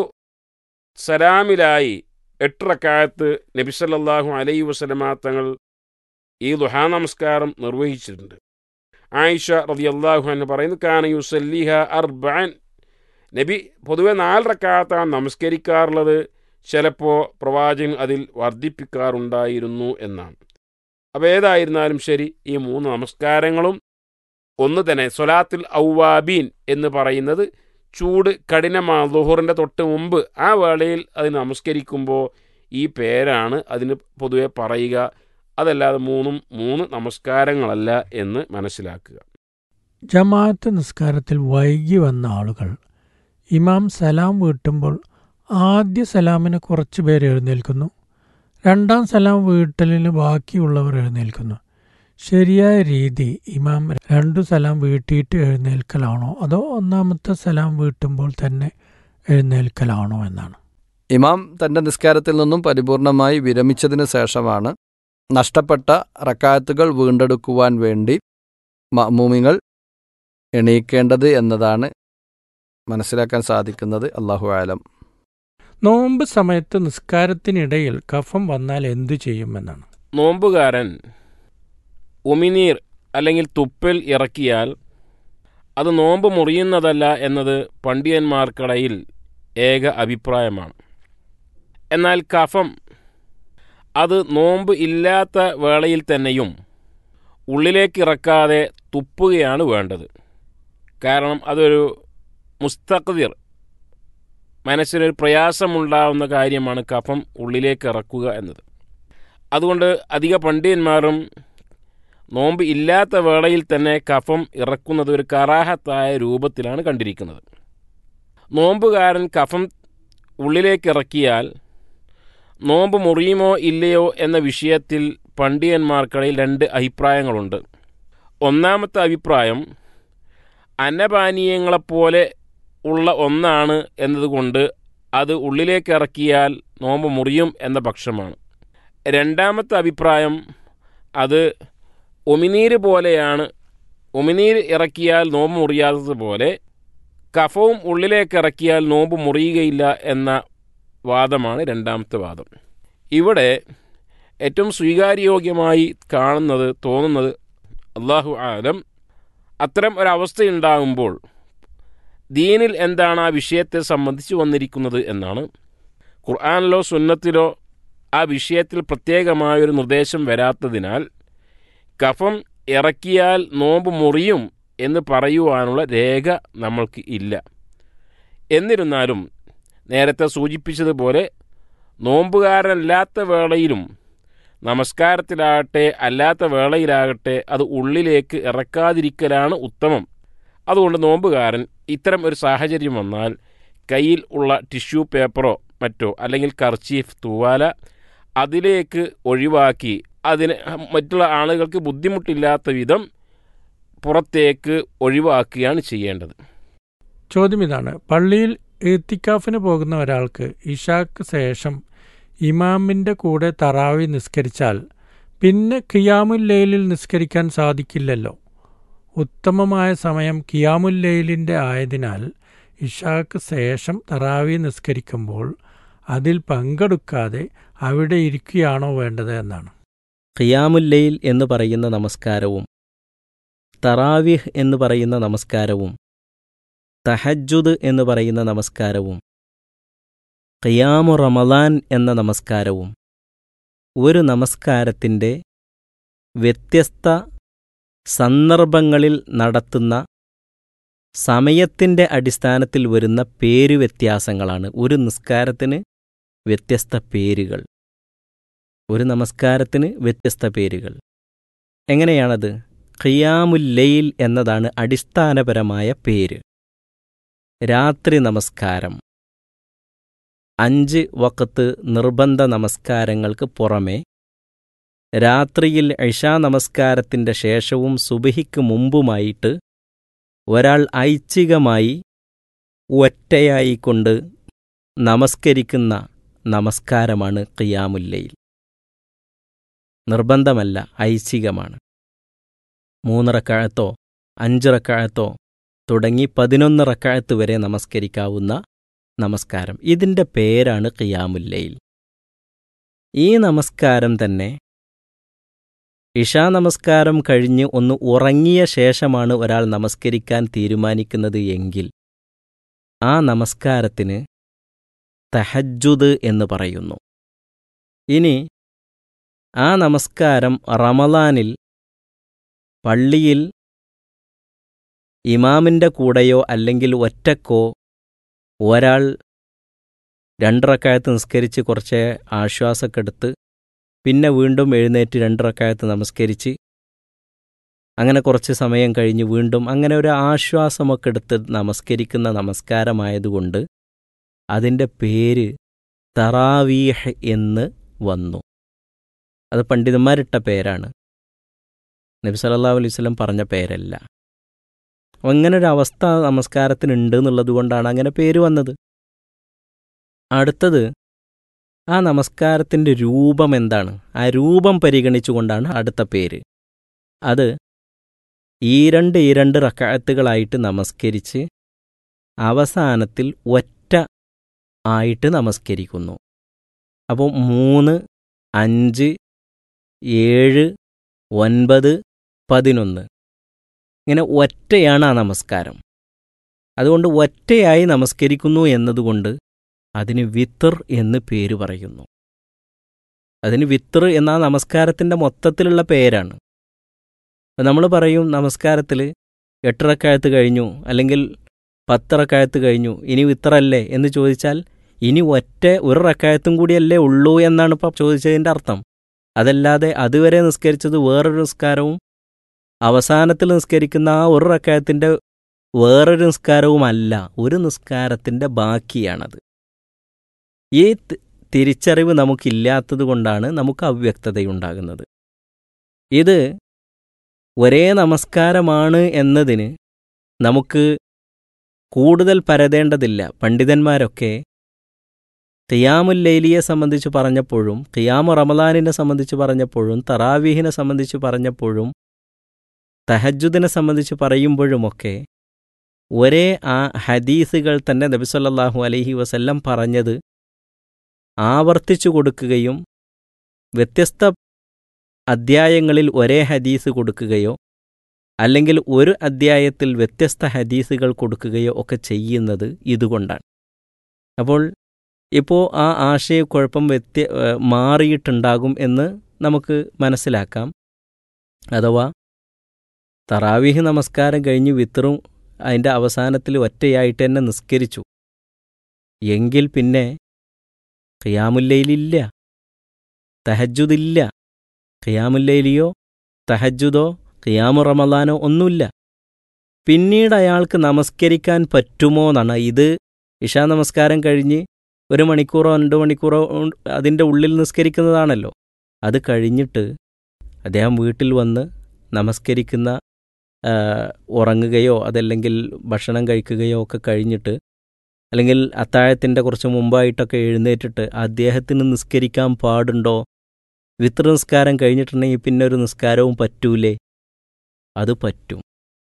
സലാമിലായി എട്ട് റക്കാത്ത് നബി സല്ലല്ലാഹു അലൈഹി വസല്ലമ തങ്ങൾ ഈ ദുഹാ നമസ്കാരം നിർവഹിച്ചിട്ടുണ്ട് ആയിഷ റളിയല്ലാഹു അൻഹ പറയുന്നു കാന യുസല്ലിഹ അർബഅൻ നബി പൊതുവെ നാല് റക്കാത്താണ് നമസ്കരിക്കാറുള്ളത് ചിലപ്പോൾ പ്രവാചകൻ അതിൽ വർദ്ധിപ്പിക്കാറുണ്ടായിരുന്നു എന്നാണ് അപ്പോൾ ഏതായിരുന്നാലും ശരി ഈ മൂന്ന് നമസ്കാരങ്ങളും ഒന്ന് തന്നെ സൊലാത്തുൽ ഔവാബീൻ എന്ന് പറയുന്നത് ചൂട് കഠിനമാണ് ലുഹറിൻ്റെ തൊട്ട് മുമ്പ് ആ വേളയിൽ അത് നമസ്കരിക്കുമ്പോൾ ഈ പേരാണ് അതിന് പൊതുവെ പറയുക അതല്ലാതെ മൂന്നും മൂന്ന് നമസ്കാരങ്ങളല്ല എന്ന് മനസ്സിലാക്കുക ജമാഅത്ത് നിസ്കാരത്തിൽ വൈകി വന്ന ആളുകൾ ഇമാം സലാം വീട്ടുമ്പോൾ ആദ്യ സലാമിന് കുറച്ച് പേര് എഴുന്നേൽക്കുന്നു രണ്ടാം സലാം വീട്ടലിന് ബാക്കിയുള്ളവർ എഴുന്നേൽക്കുന്നു ശരിയായ രീതി ഇമാം രണ്ടു സലാം വീട്ടിയിട്ട് എഴുന്നേൽക്കലാണോ അതോ ഒന്നാമത്തെ സലാം വീട്ടുമ്പോൾ തന്നെ എഴുന്നേൽക്കലാണോ എന്നാണ് ഇമാം തന്റെ നിസ്കാരത്തിൽ നിന്നും പരിപൂർണമായി വിരമിച്ചതിനു ശേഷമാണ് നഷ്ടപ്പെട്ട റക്കാത്തുകൾ വീണ്ടെടുക്കുവാൻ വേണ്ടി മഅ്മൂമിങ്ങൾ എണീക്കേണ്ടത് എന്നതാണ് മനസ്സിലാക്കാൻ സാധിക്കുന്നത് അള്ളാഹു ആലം നോമ്പ് സമയത്ത് നിസ്കാരത്തിനിടയിൽ കഫം വന്നാൽ എന്തു ചെയ്യുമെന്നാണ് നോമ്പുകാരൻ ഉമിനീർ അല്ലെങ്കിൽ തുപ്പൽ ഇറക്കിയാൽ അത് നോമ്പ് മുറിയുന്നതല്ല എന്നത് പണ്ഡിതന്മാർക്കിടയിൽ ഏക അഭിപ്രായമാണ് എന്നാൽ കഫം അത് നോമ്പ് ഇല്ലാത്ത വേളയിൽ തന്നെയും ഉള്ളിലേക്ക് ഇറക്കാതെ തുപ്പുകയാണ് വേണ്ടത് കാരണം അതൊരു മുസ്തഖദിർ മനസ്സിനൊരു പ്രയാസമുണ്ടാവുന്ന കാര്യമാണ് കഫം ഉള്ളിലേക്ക് ഇറക്കുക എന്നത് അതുകൊണ്ട് അധിക പണ്ഡിതന്മാരും നോമ്പ് ഇല്ലാത്ത വേളയിൽ തന്നെ കഫം ഇറക്കുന്നത് ഒരു കറാഹത്തായ രൂപത്തിലാണ് കണ്ടിരിക്കുന്നത് നോമ്പുകാരൻ കഫം ഉള്ളിലേക്ക് ഇറക്കിയാൽ നോമ്പ് മുറിയുമോ ഇല്ലയോ എന്ന വിഷയത്തിൽ പണ്ഡിതന്മാർക്കിടയിൽ രണ്ട് അഭിപ്രായങ്ങളുണ്ട് ഒന്നാമത്തെ അഭിപ്രായം അന്നപാനീയങ്ങളെപ്പോലെ ഉള്ള ഒന്നാണ് എന്നതുകൊണ്ട് അത് ഉള്ളിലേക്ക് ഇറക്കിയാൽ നോമ്പ് മുറിയും എന്ന പക്ഷമാണ് രണ്ടാമത്തെ അഭിപ്രായം അത് ഉമിനീര് പോലെയാണ് ഉമിനീര് ഇറക്കിയാൽ നോമ്പ് മുറിയാത്തതുപോലെ കഫവും ഉള്ളിലേക്ക് ഇറക്കിയാൽ നോമ്പ് മുറിയുകയില്ല എന്ന വാദമാണ് രണ്ടാമത്തെ വാദം ഇവിടെ ഏറ്റവും സ്വീകാര്യോഗ്യമായി കാണുന്നത് തോന്നുന്നത് അള്ളാഹു ആലം അത്തരം ഒരവസ്ഥയുണ്ടാകുമ്പോൾ ദീനിൽ എന്താണ് ആ വിഷയത്തെ സംബന്ധിച്ച് വന്നിരിക്കുന്നത് എന്നാണ് ഖുർആാനിലോ സുന്നത്തിലോ ആ വിഷയത്തിൽ പ്രത്യേകമായൊരു നിർദ്ദേശം വരാത്തതിനാൽ കഫം ഇറക്കിയാൽ നോമ്പ് മുറിയും എന്ന് പറയുവാനുള്ള രേഖ നമ്മൾക്ക് ഇല്ല എന്നിരുന്നാലും നേരത്തെ സൂചിപ്പിച്ചതുപോലെ നോമ്പുകാരനല്ലാത്ത വേളയിലും നമസ്കാരത്തിലാകട്ടെ അല്ലാത്ത വേളയിലാകട്ടെ അത് ഉള്ളിലേക്ക് ഇറക്കാതിരിക്കലാണ് ഉത്തമം അതുകൊണ്ട് നോമ്പുകാരൻ ഇത്തരം ഒരു സാഹചര്യം വന്നാൽ കയ്യിൽ ഉള്ള ടിഷ്യൂ പേപ്പറോ മറ്റോ അല്ലെങ്കിൽ കർച്ചീഫ് തൂവാല അതിലേക്ക് ഒഴിവാക്കി അതിന് മറ്റുള്ള ആളുകൾക്ക് ബുദ്ധിമുട്ടില്ലാത്ത വിധം പുറത്തേക്ക് ഒഴിവാക്കുകയാണ് ചെയ്യേണ്ടത് ചോദ്യം ഇതാണ് പള്ളിയിൽ എത്തിക്കാഫിന് പോകുന്ന ഒരാൾക്ക് ഇഷാക്ക് ശേഷം ഇമാമിൻ്റെ കൂടെ തറാവി നിസ്കരിച്ചാൽ പിന്നെ ഖിയാമുല്ലയിലിൽ നിസ്കരിക്കാൻ സാധിക്കില്ലല്ലോ ഉത്തമമായ സമയം ഖിയാമുല്ലയിലിൻ്റെ ആയതിനാൽ ഇഷാക്ക് ശേഷം തറാവി നിസ്കരിക്കുമ്പോൾ അതിൽ പങ്കെടുക്കാതെ അവിടെ ഇരിക്കുകയാണോ വേണ്ടത് എന്നാണ് ഖിയാമുല്ലയിൽ എന്ന് പറയുന്ന നമസ്കാരവും തറാവിഹ് എന്ന് പറയുന്ന നമസ്കാരവും തഹജുദ് എന്ന് പറയുന്ന നമസ്കാരവും ഖിയാമു റമദാൻ എന്ന നമസ്കാരവും ഒരു നമസ്കാരത്തിൻ്റെ വ്യത്യസ്ത സന്ദർഭങ്ങളിൽ നടത്തുന്ന സമയത്തിൻ്റെ അടിസ്ഥാനത്തിൽ വരുന്ന പേര് വ്യത്യാസങ്ങളാണ് ഒരു നിസ്കാരത്തിന് വ്യത്യസ്ത പേരുകൾ ഒരു നമസ്കാരത്തിന് വ്യത്യസ്ത പേരുകൾ എങ്ങനെയാണത് ഖിയാമുല്ലയിൽ എന്നതാണ് അടിസ്ഥാനപരമായ പേര് രാത്രി നമസ്കാരം അഞ്ച് വക്കത്ത് നിർബന്ധ നമസ്കാരങ്ങൾക്ക് പുറമെ രാത്രിയിൽ ഇഷാ നമസ്കാരത്തിൻ്റെ ശേഷവും സുബഹിക്ക് മുമ്പുമായിട്ട് ഒരാൾ ഐച്ഛികമായി ഒറ്റയായിക്കൊണ്ട് നമസ്കരിക്കുന്ന നമസ്കാരമാണ് ഖിയാമുല്ലയിൽ നിർബന്ധമല്ല ഐച്ഛികമാണ് മൂന്നിറക്കാഴത്തോ അഞ്ചിറക്കാഴത്തോ തുടങ്ങി പതിനൊന്ന് റക്കാഴത്ത് വരെ നമസ്കരിക്കാവുന്ന നമസ്കാരം ഇതിൻ്റെ പേരാണ് ഖിയാമുല്ലയിൽ ഈ നമസ്കാരം തന്നെ ഇഷാ നമസ്കാരം കഴിഞ്ഞ് ഒന്ന് ഉറങ്ങിയ ശേഷമാണ് ഒരാൾ നമസ്കരിക്കാൻ തീരുമാനിക്കുന്നത് എങ്കിൽ ആ നമസ്കാരത്തിന് തഹജ്ജുദ് എന്ന് പറയുന്നു ഇനി ആ നമസ്കാരം റമലാനിൽ പള്ളിയിൽ ഇമാമിൻ്റെ കൂടെയോ അല്ലെങ്കിൽ ഒറ്റക്കോ ഒരാൾ രണ്ടറക്കായത്ത് നിസ്കരിച്ച് കുറച്ച് ആശ്വാസക്കെടുത്ത് പിന്നെ വീണ്ടും എഴുന്നേറ്റ് രണ്ടറക്കായത്ത് നമസ്കരിച്ച് അങ്ങനെ കുറച്ച് സമയം കഴിഞ്ഞ് വീണ്ടും അങ്ങനെ ഒരു ആശ്വാസമൊക്കെ എടുത്ത് നമസ്കരിക്കുന്ന നമസ്കാരമായതുകൊണ്ട് അതിൻ്റെ പേര് തറാവീഹ് എന്ന് വന്നു അത് പണ്ഡിതന്മാരിട്ട പേരാണ് നബി സല്ലല്ലാഹു അലൈഹി വസല്ലം പറഞ്ഞ പേരല്ല അങ്ങനെ ഒരു അവസ്ഥ നമസ്കാരത്തിനുണ്ട് എന്നുള്ളത് കൊണ്ടാണ് അങ്ങനെ പേര് വന്നത് അടുത്തത് ആ നമസ്കാരത്തിൻ്റെ രൂപം എന്താണ് ആ രൂപം പരിഗണിച്ചുകൊണ്ടാണ് അടുത്ത പേര് അത് ഈ രണ്ട് ഈ രണ്ട് റക്കായത്തുകളായിട്ട് നമസ്കരിച്ച് അവസാനത്തിൽ ഒറ്റ ആയിട്ട് നമസ്കരിക്കുന്നു അപ്പോൾ മൂന്ന് അഞ്ച് ഏഴ് ഒൻപത് പതിനൊന്ന് ഇങ്ങനെ ഒറ്റയാണ് ആ നമസ്കാരം അതുകൊണ്ട് ഒറ്റയായി നമസ്കരിക്കുന്നു എന്നതുകൊണ്ട് അതിന് വിത്തർ എന്ന് പേര് പറയുന്നു അതിന് വിത്തർ എന്ന ആ നമസ്കാരത്തിൻ്റെ മൊത്തത്തിലുള്ള പേരാണ് നമ്മൾ പറയും നമസ്കാരത്തിൽ എട്ടറക്കായത്ത് കഴിഞ്ഞു അല്ലെങ്കിൽ പത്തറക്കായത്ത് കഴിഞ്ഞു ഇനി വിത്തറല്ലേ എന്ന് ചോദിച്ചാൽ ഇനി ഒറ്റ ഒരു റക്കായത്തും കൂടിയല്ലേ ഉള്ളൂ എന്നാണ് ഇപ്പോൾ ചോദിച്ചതിൻ്റെ അർത്ഥം അതല്ലാതെ അതുവരെ നിസ്കരിച്ചത് വേറൊരു നിസ്കാരവും അവസാനത്തിൽ നിസ്കരിക്കുന്ന ആ ഒരു റക്കായത്തിൻ്റെ വേറൊരു നിസ്കാരവുമല്ല ഒരു നിസ്കാരത്തിൻ്റെ ബാക്കിയാണത് ഈ തിരിച്ചറിവ് നമുക്കില്ലാത്തത് കൊണ്ടാണ് നമുക്ക് അവ്യക്തതയുണ്ടാകുന്നത് ഇത് ഒരേ നമസ്കാരമാണ് എന്നതിന് നമുക്ക് കൂടുതൽ പരതേണ്ടതില്ല പണ്ഡിതന്മാരൊക്കെ ഖിയാമുല്ലൈലിയെ സംബന്ധിച്ച് പറഞ്ഞപ്പോഴും ഖിയാമു റമലാനിനെ സംബന്ധിച്ച് പറഞ്ഞപ്പോഴും തറാവീഹിനെ സംബന്ധിച്ച് പറഞ്ഞപ്പോഴും തഹജുദിനെ സംബന്ധിച്ച് പറയുമ്പോഴുമൊക്കെ ഒരേ ആ ഹദീസുകൾ തന്നെ നബിസല്ലാഹു അലൈഹി വസല്ലം പറഞ്ഞത് ആവർത്തിച്ചു കൊടുക്കുകയും വ്യത്യസ്ത അദ്ധ്യായങ്ങളിൽ ഒരേ ഹദീസ് കൊടുക്കുകയോ അല്ലെങ്കിൽ ഒരു അദ്ധ്യായത്തിൽ വ്യത്യസ്ത ഹദീസുകൾ കൊടുക്കുകയോ ഒക്കെ ചെയ്യുന്നത് ഇതുകൊണ്ടാണ് അപ്പോൾ ഇപ്പോൾ ആ ആശയക്കുഴപ്പം വ്യത്യ മാറിയിട്ടുണ്ടാകും എന്ന് നമുക്ക് മനസ്സിലാക്കാം അഥവാ തറാവീഹ് നമസ്കാരം കഴിഞ്ഞ് വിത്തറും അതിൻ്റെ അവസാനത്തിൽ ഒറ്റയായിട്ട് തന്നെ നിസ്കരിച്ചു എങ്കിൽ പിന്നെ ഖിയാമുല്ലയിലില്ല തഹജുദില്ല ഖിയാമുല്ലയിലിയോ തഹജുദോ ഖിയാമു റമലാനോ ഒന്നുമില്ല പിന്നീട് അയാൾക്ക് നമസ്കരിക്കാൻ പറ്റുമോ എന്നാണ് ഇത് ഇഷാ നമസ്കാരം കഴിഞ്ഞ് ഒരു മണിക്കൂറോ രണ്ട് മണിക്കൂറോ അതിൻ്റെ ഉള്ളിൽ നിസ്കരിക്കുന്നതാണല്ലോ അത് കഴിഞ്ഞിട്ട് അദ്ദേഹം വീട്ടിൽ വന്ന് നമസ്കരിക്കുന്ന ഉറങ്ങുകയോ അതല്ലെങ്കിൽ ഭക്ഷണം കഴിക്കുകയോ ഒക്കെ കഴിഞ്ഞിട്ട് അല്ലെങ്കിൽ അത്താഴത്തിൻ്റെ കുറച്ച് മുമ്പായിട്ടൊക്കെ എഴുന്നേറ്റിട്ട് അദ്ദേഹത്തിന് നിസ്കരിക്കാൻ പാടുണ്ടോ വിത്ര നിസ്കാരം കഴിഞ്ഞിട്ടുണ്ടെങ്കിൽ പിന്നെ ഒരു നിസ്കാരവും പറ്റൂലേ അത് പറ്റും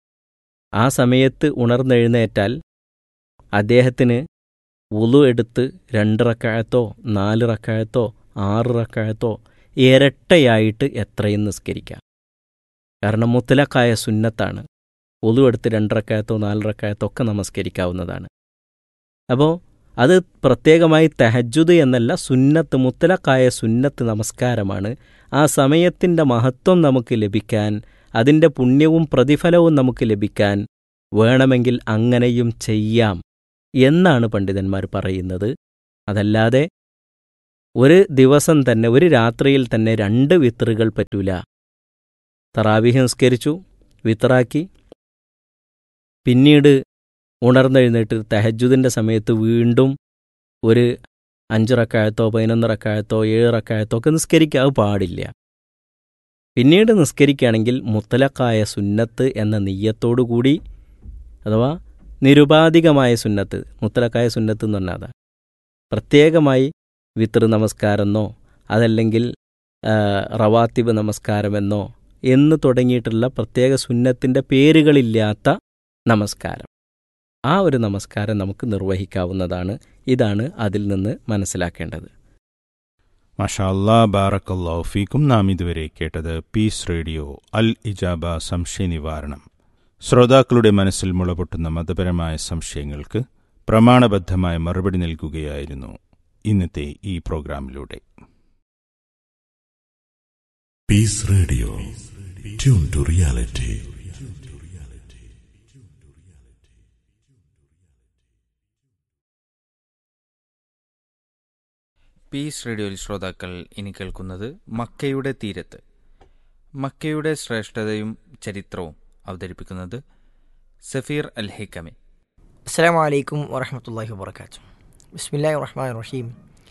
ആ സമയത്ത് ഉണർന്നെഴുന്നേറ്റാൽ അദ്ദേഹത്തിന് ഉളു എടുത്ത് രണ്ട് റക്കായത്തോ നാല് റക്കായത്തോ ആറ് റക്കായത്തോ ഇരട്ടയായിട്ട് എത്രയും നിസ്കരിക്കാം കാരണം മുത്തലക്കായ സുന്നത്താണ് ഉളു എടുത്ത് രണ്ട് റക്കായത്തോ നാല് റക്കായത്തോ ഒക്കെ നമസ്കരിക്കാവുന്നതാണ് അപ്പോൾ അത് പ്രത്യേകമായി തെഹജുദ് എന്നല്ല സുന്നത്ത് മുത്തലക്കായ സുന്നത്ത് നമസ്കാരമാണ് ആ സമയത്തിൻ്റെ മഹത്വം നമുക്ക് ലഭിക്കാൻ അതിൻ്റെ പുണ്യവും പ്രതിഫലവും നമുക്ക് ലഭിക്കാൻ വേണമെങ്കിൽ അങ്ങനെയും ചെയ്യാം എന്നാണ് പണ്ഡിതന്മാർ പറയുന്നത് അതല്ലാതെ ഒരു ദിവസം തന്നെ ഒരു രാത്രിയിൽ തന്നെ രണ്ട് വിത്തറുകൾ പറ്റൂല തറാവിഹ് നിസ്കരിച്ചു വിത്തറാക്കി പിന്നീട് ഉണർന്നെഴുന്നേറ്റ് തഹജുദിൻ്റെ സമയത്ത് വീണ്ടും ഒരു അഞ്ച് റക്കായത്തോ പതിനൊന്ന് റക്കായത്തോ ഏഴ് റക്കായത്തോ ഒക്കെ നിസ്കരിക്കുക അത് പാടില്ല പിന്നീട് നിസ്കരിക്കുകയാണെങ്കിൽ മുത്തലക്കായ സുന്നത്ത് എന്ന നെയ്യത്തോടു കൂടി അഥവാ നിരുപാധികമായ സുന്നത്ത് മുത്തലക്കായ സുന്നത്ത് എന്ന് പറഞ്ഞാൽ അതാ പ്രത്യേകമായി വിത്തർ നമസ്കാരമെന്നോ അതല്ലെങ്കിൽ ആ, റവാത്തിബ് നമസ്കാരമെന്നോ എന്ന് തുടങ്ങിയിട്ടുള്ള പ്രത്യേക സുന്നത്തിൻ്റെ പേരുകളില്ലാത്ത നമസ്കാരം ആ ഒരു നമസ്കാരം നമുക്ക് നിർവഹിക്കാവുന്നതാണ് ഇതാണ് അതിൽ നിന്ന് മനസ്സിലാക്കേണ്ടത് മഷാല്ലാ ബാറക്കല്ലാഹു ഫീക്കും നാം ഇതുവരെ കേട്ടത് പീസ് റേഡിയോ അൽ ഇജാബ സംശയ നിവാരണം ശ്രോതാക്കളുടെ മനസ്സിൽ മുളപൊട്ടുന്ന മതപരമായ സംശയങ്ങൾക്ക് പ്രമാണബദ്ധമായ മറുപടി നൽകുകയായിരുന്നു ഇന്നത്തെ ഈ പ്രോഗ്രാമിലൂടെ Peace Radio. Tune to reality. Peace റേഡിയോയിൽ ശ്രോതാക്കൾ ഇനി കേൾക്കുന്നത് മക്കയുടെ തീരത്ത് മക്കയുടെ ശ്രേഷ്ഠതയും ചരിത്രവും അവതരിപ്പിക്കുന്നത് സഫീർ അൽ ഹിക്കമി السلام عليكم ورحمة الله وبركاته بسم الله الرحمن الرحيم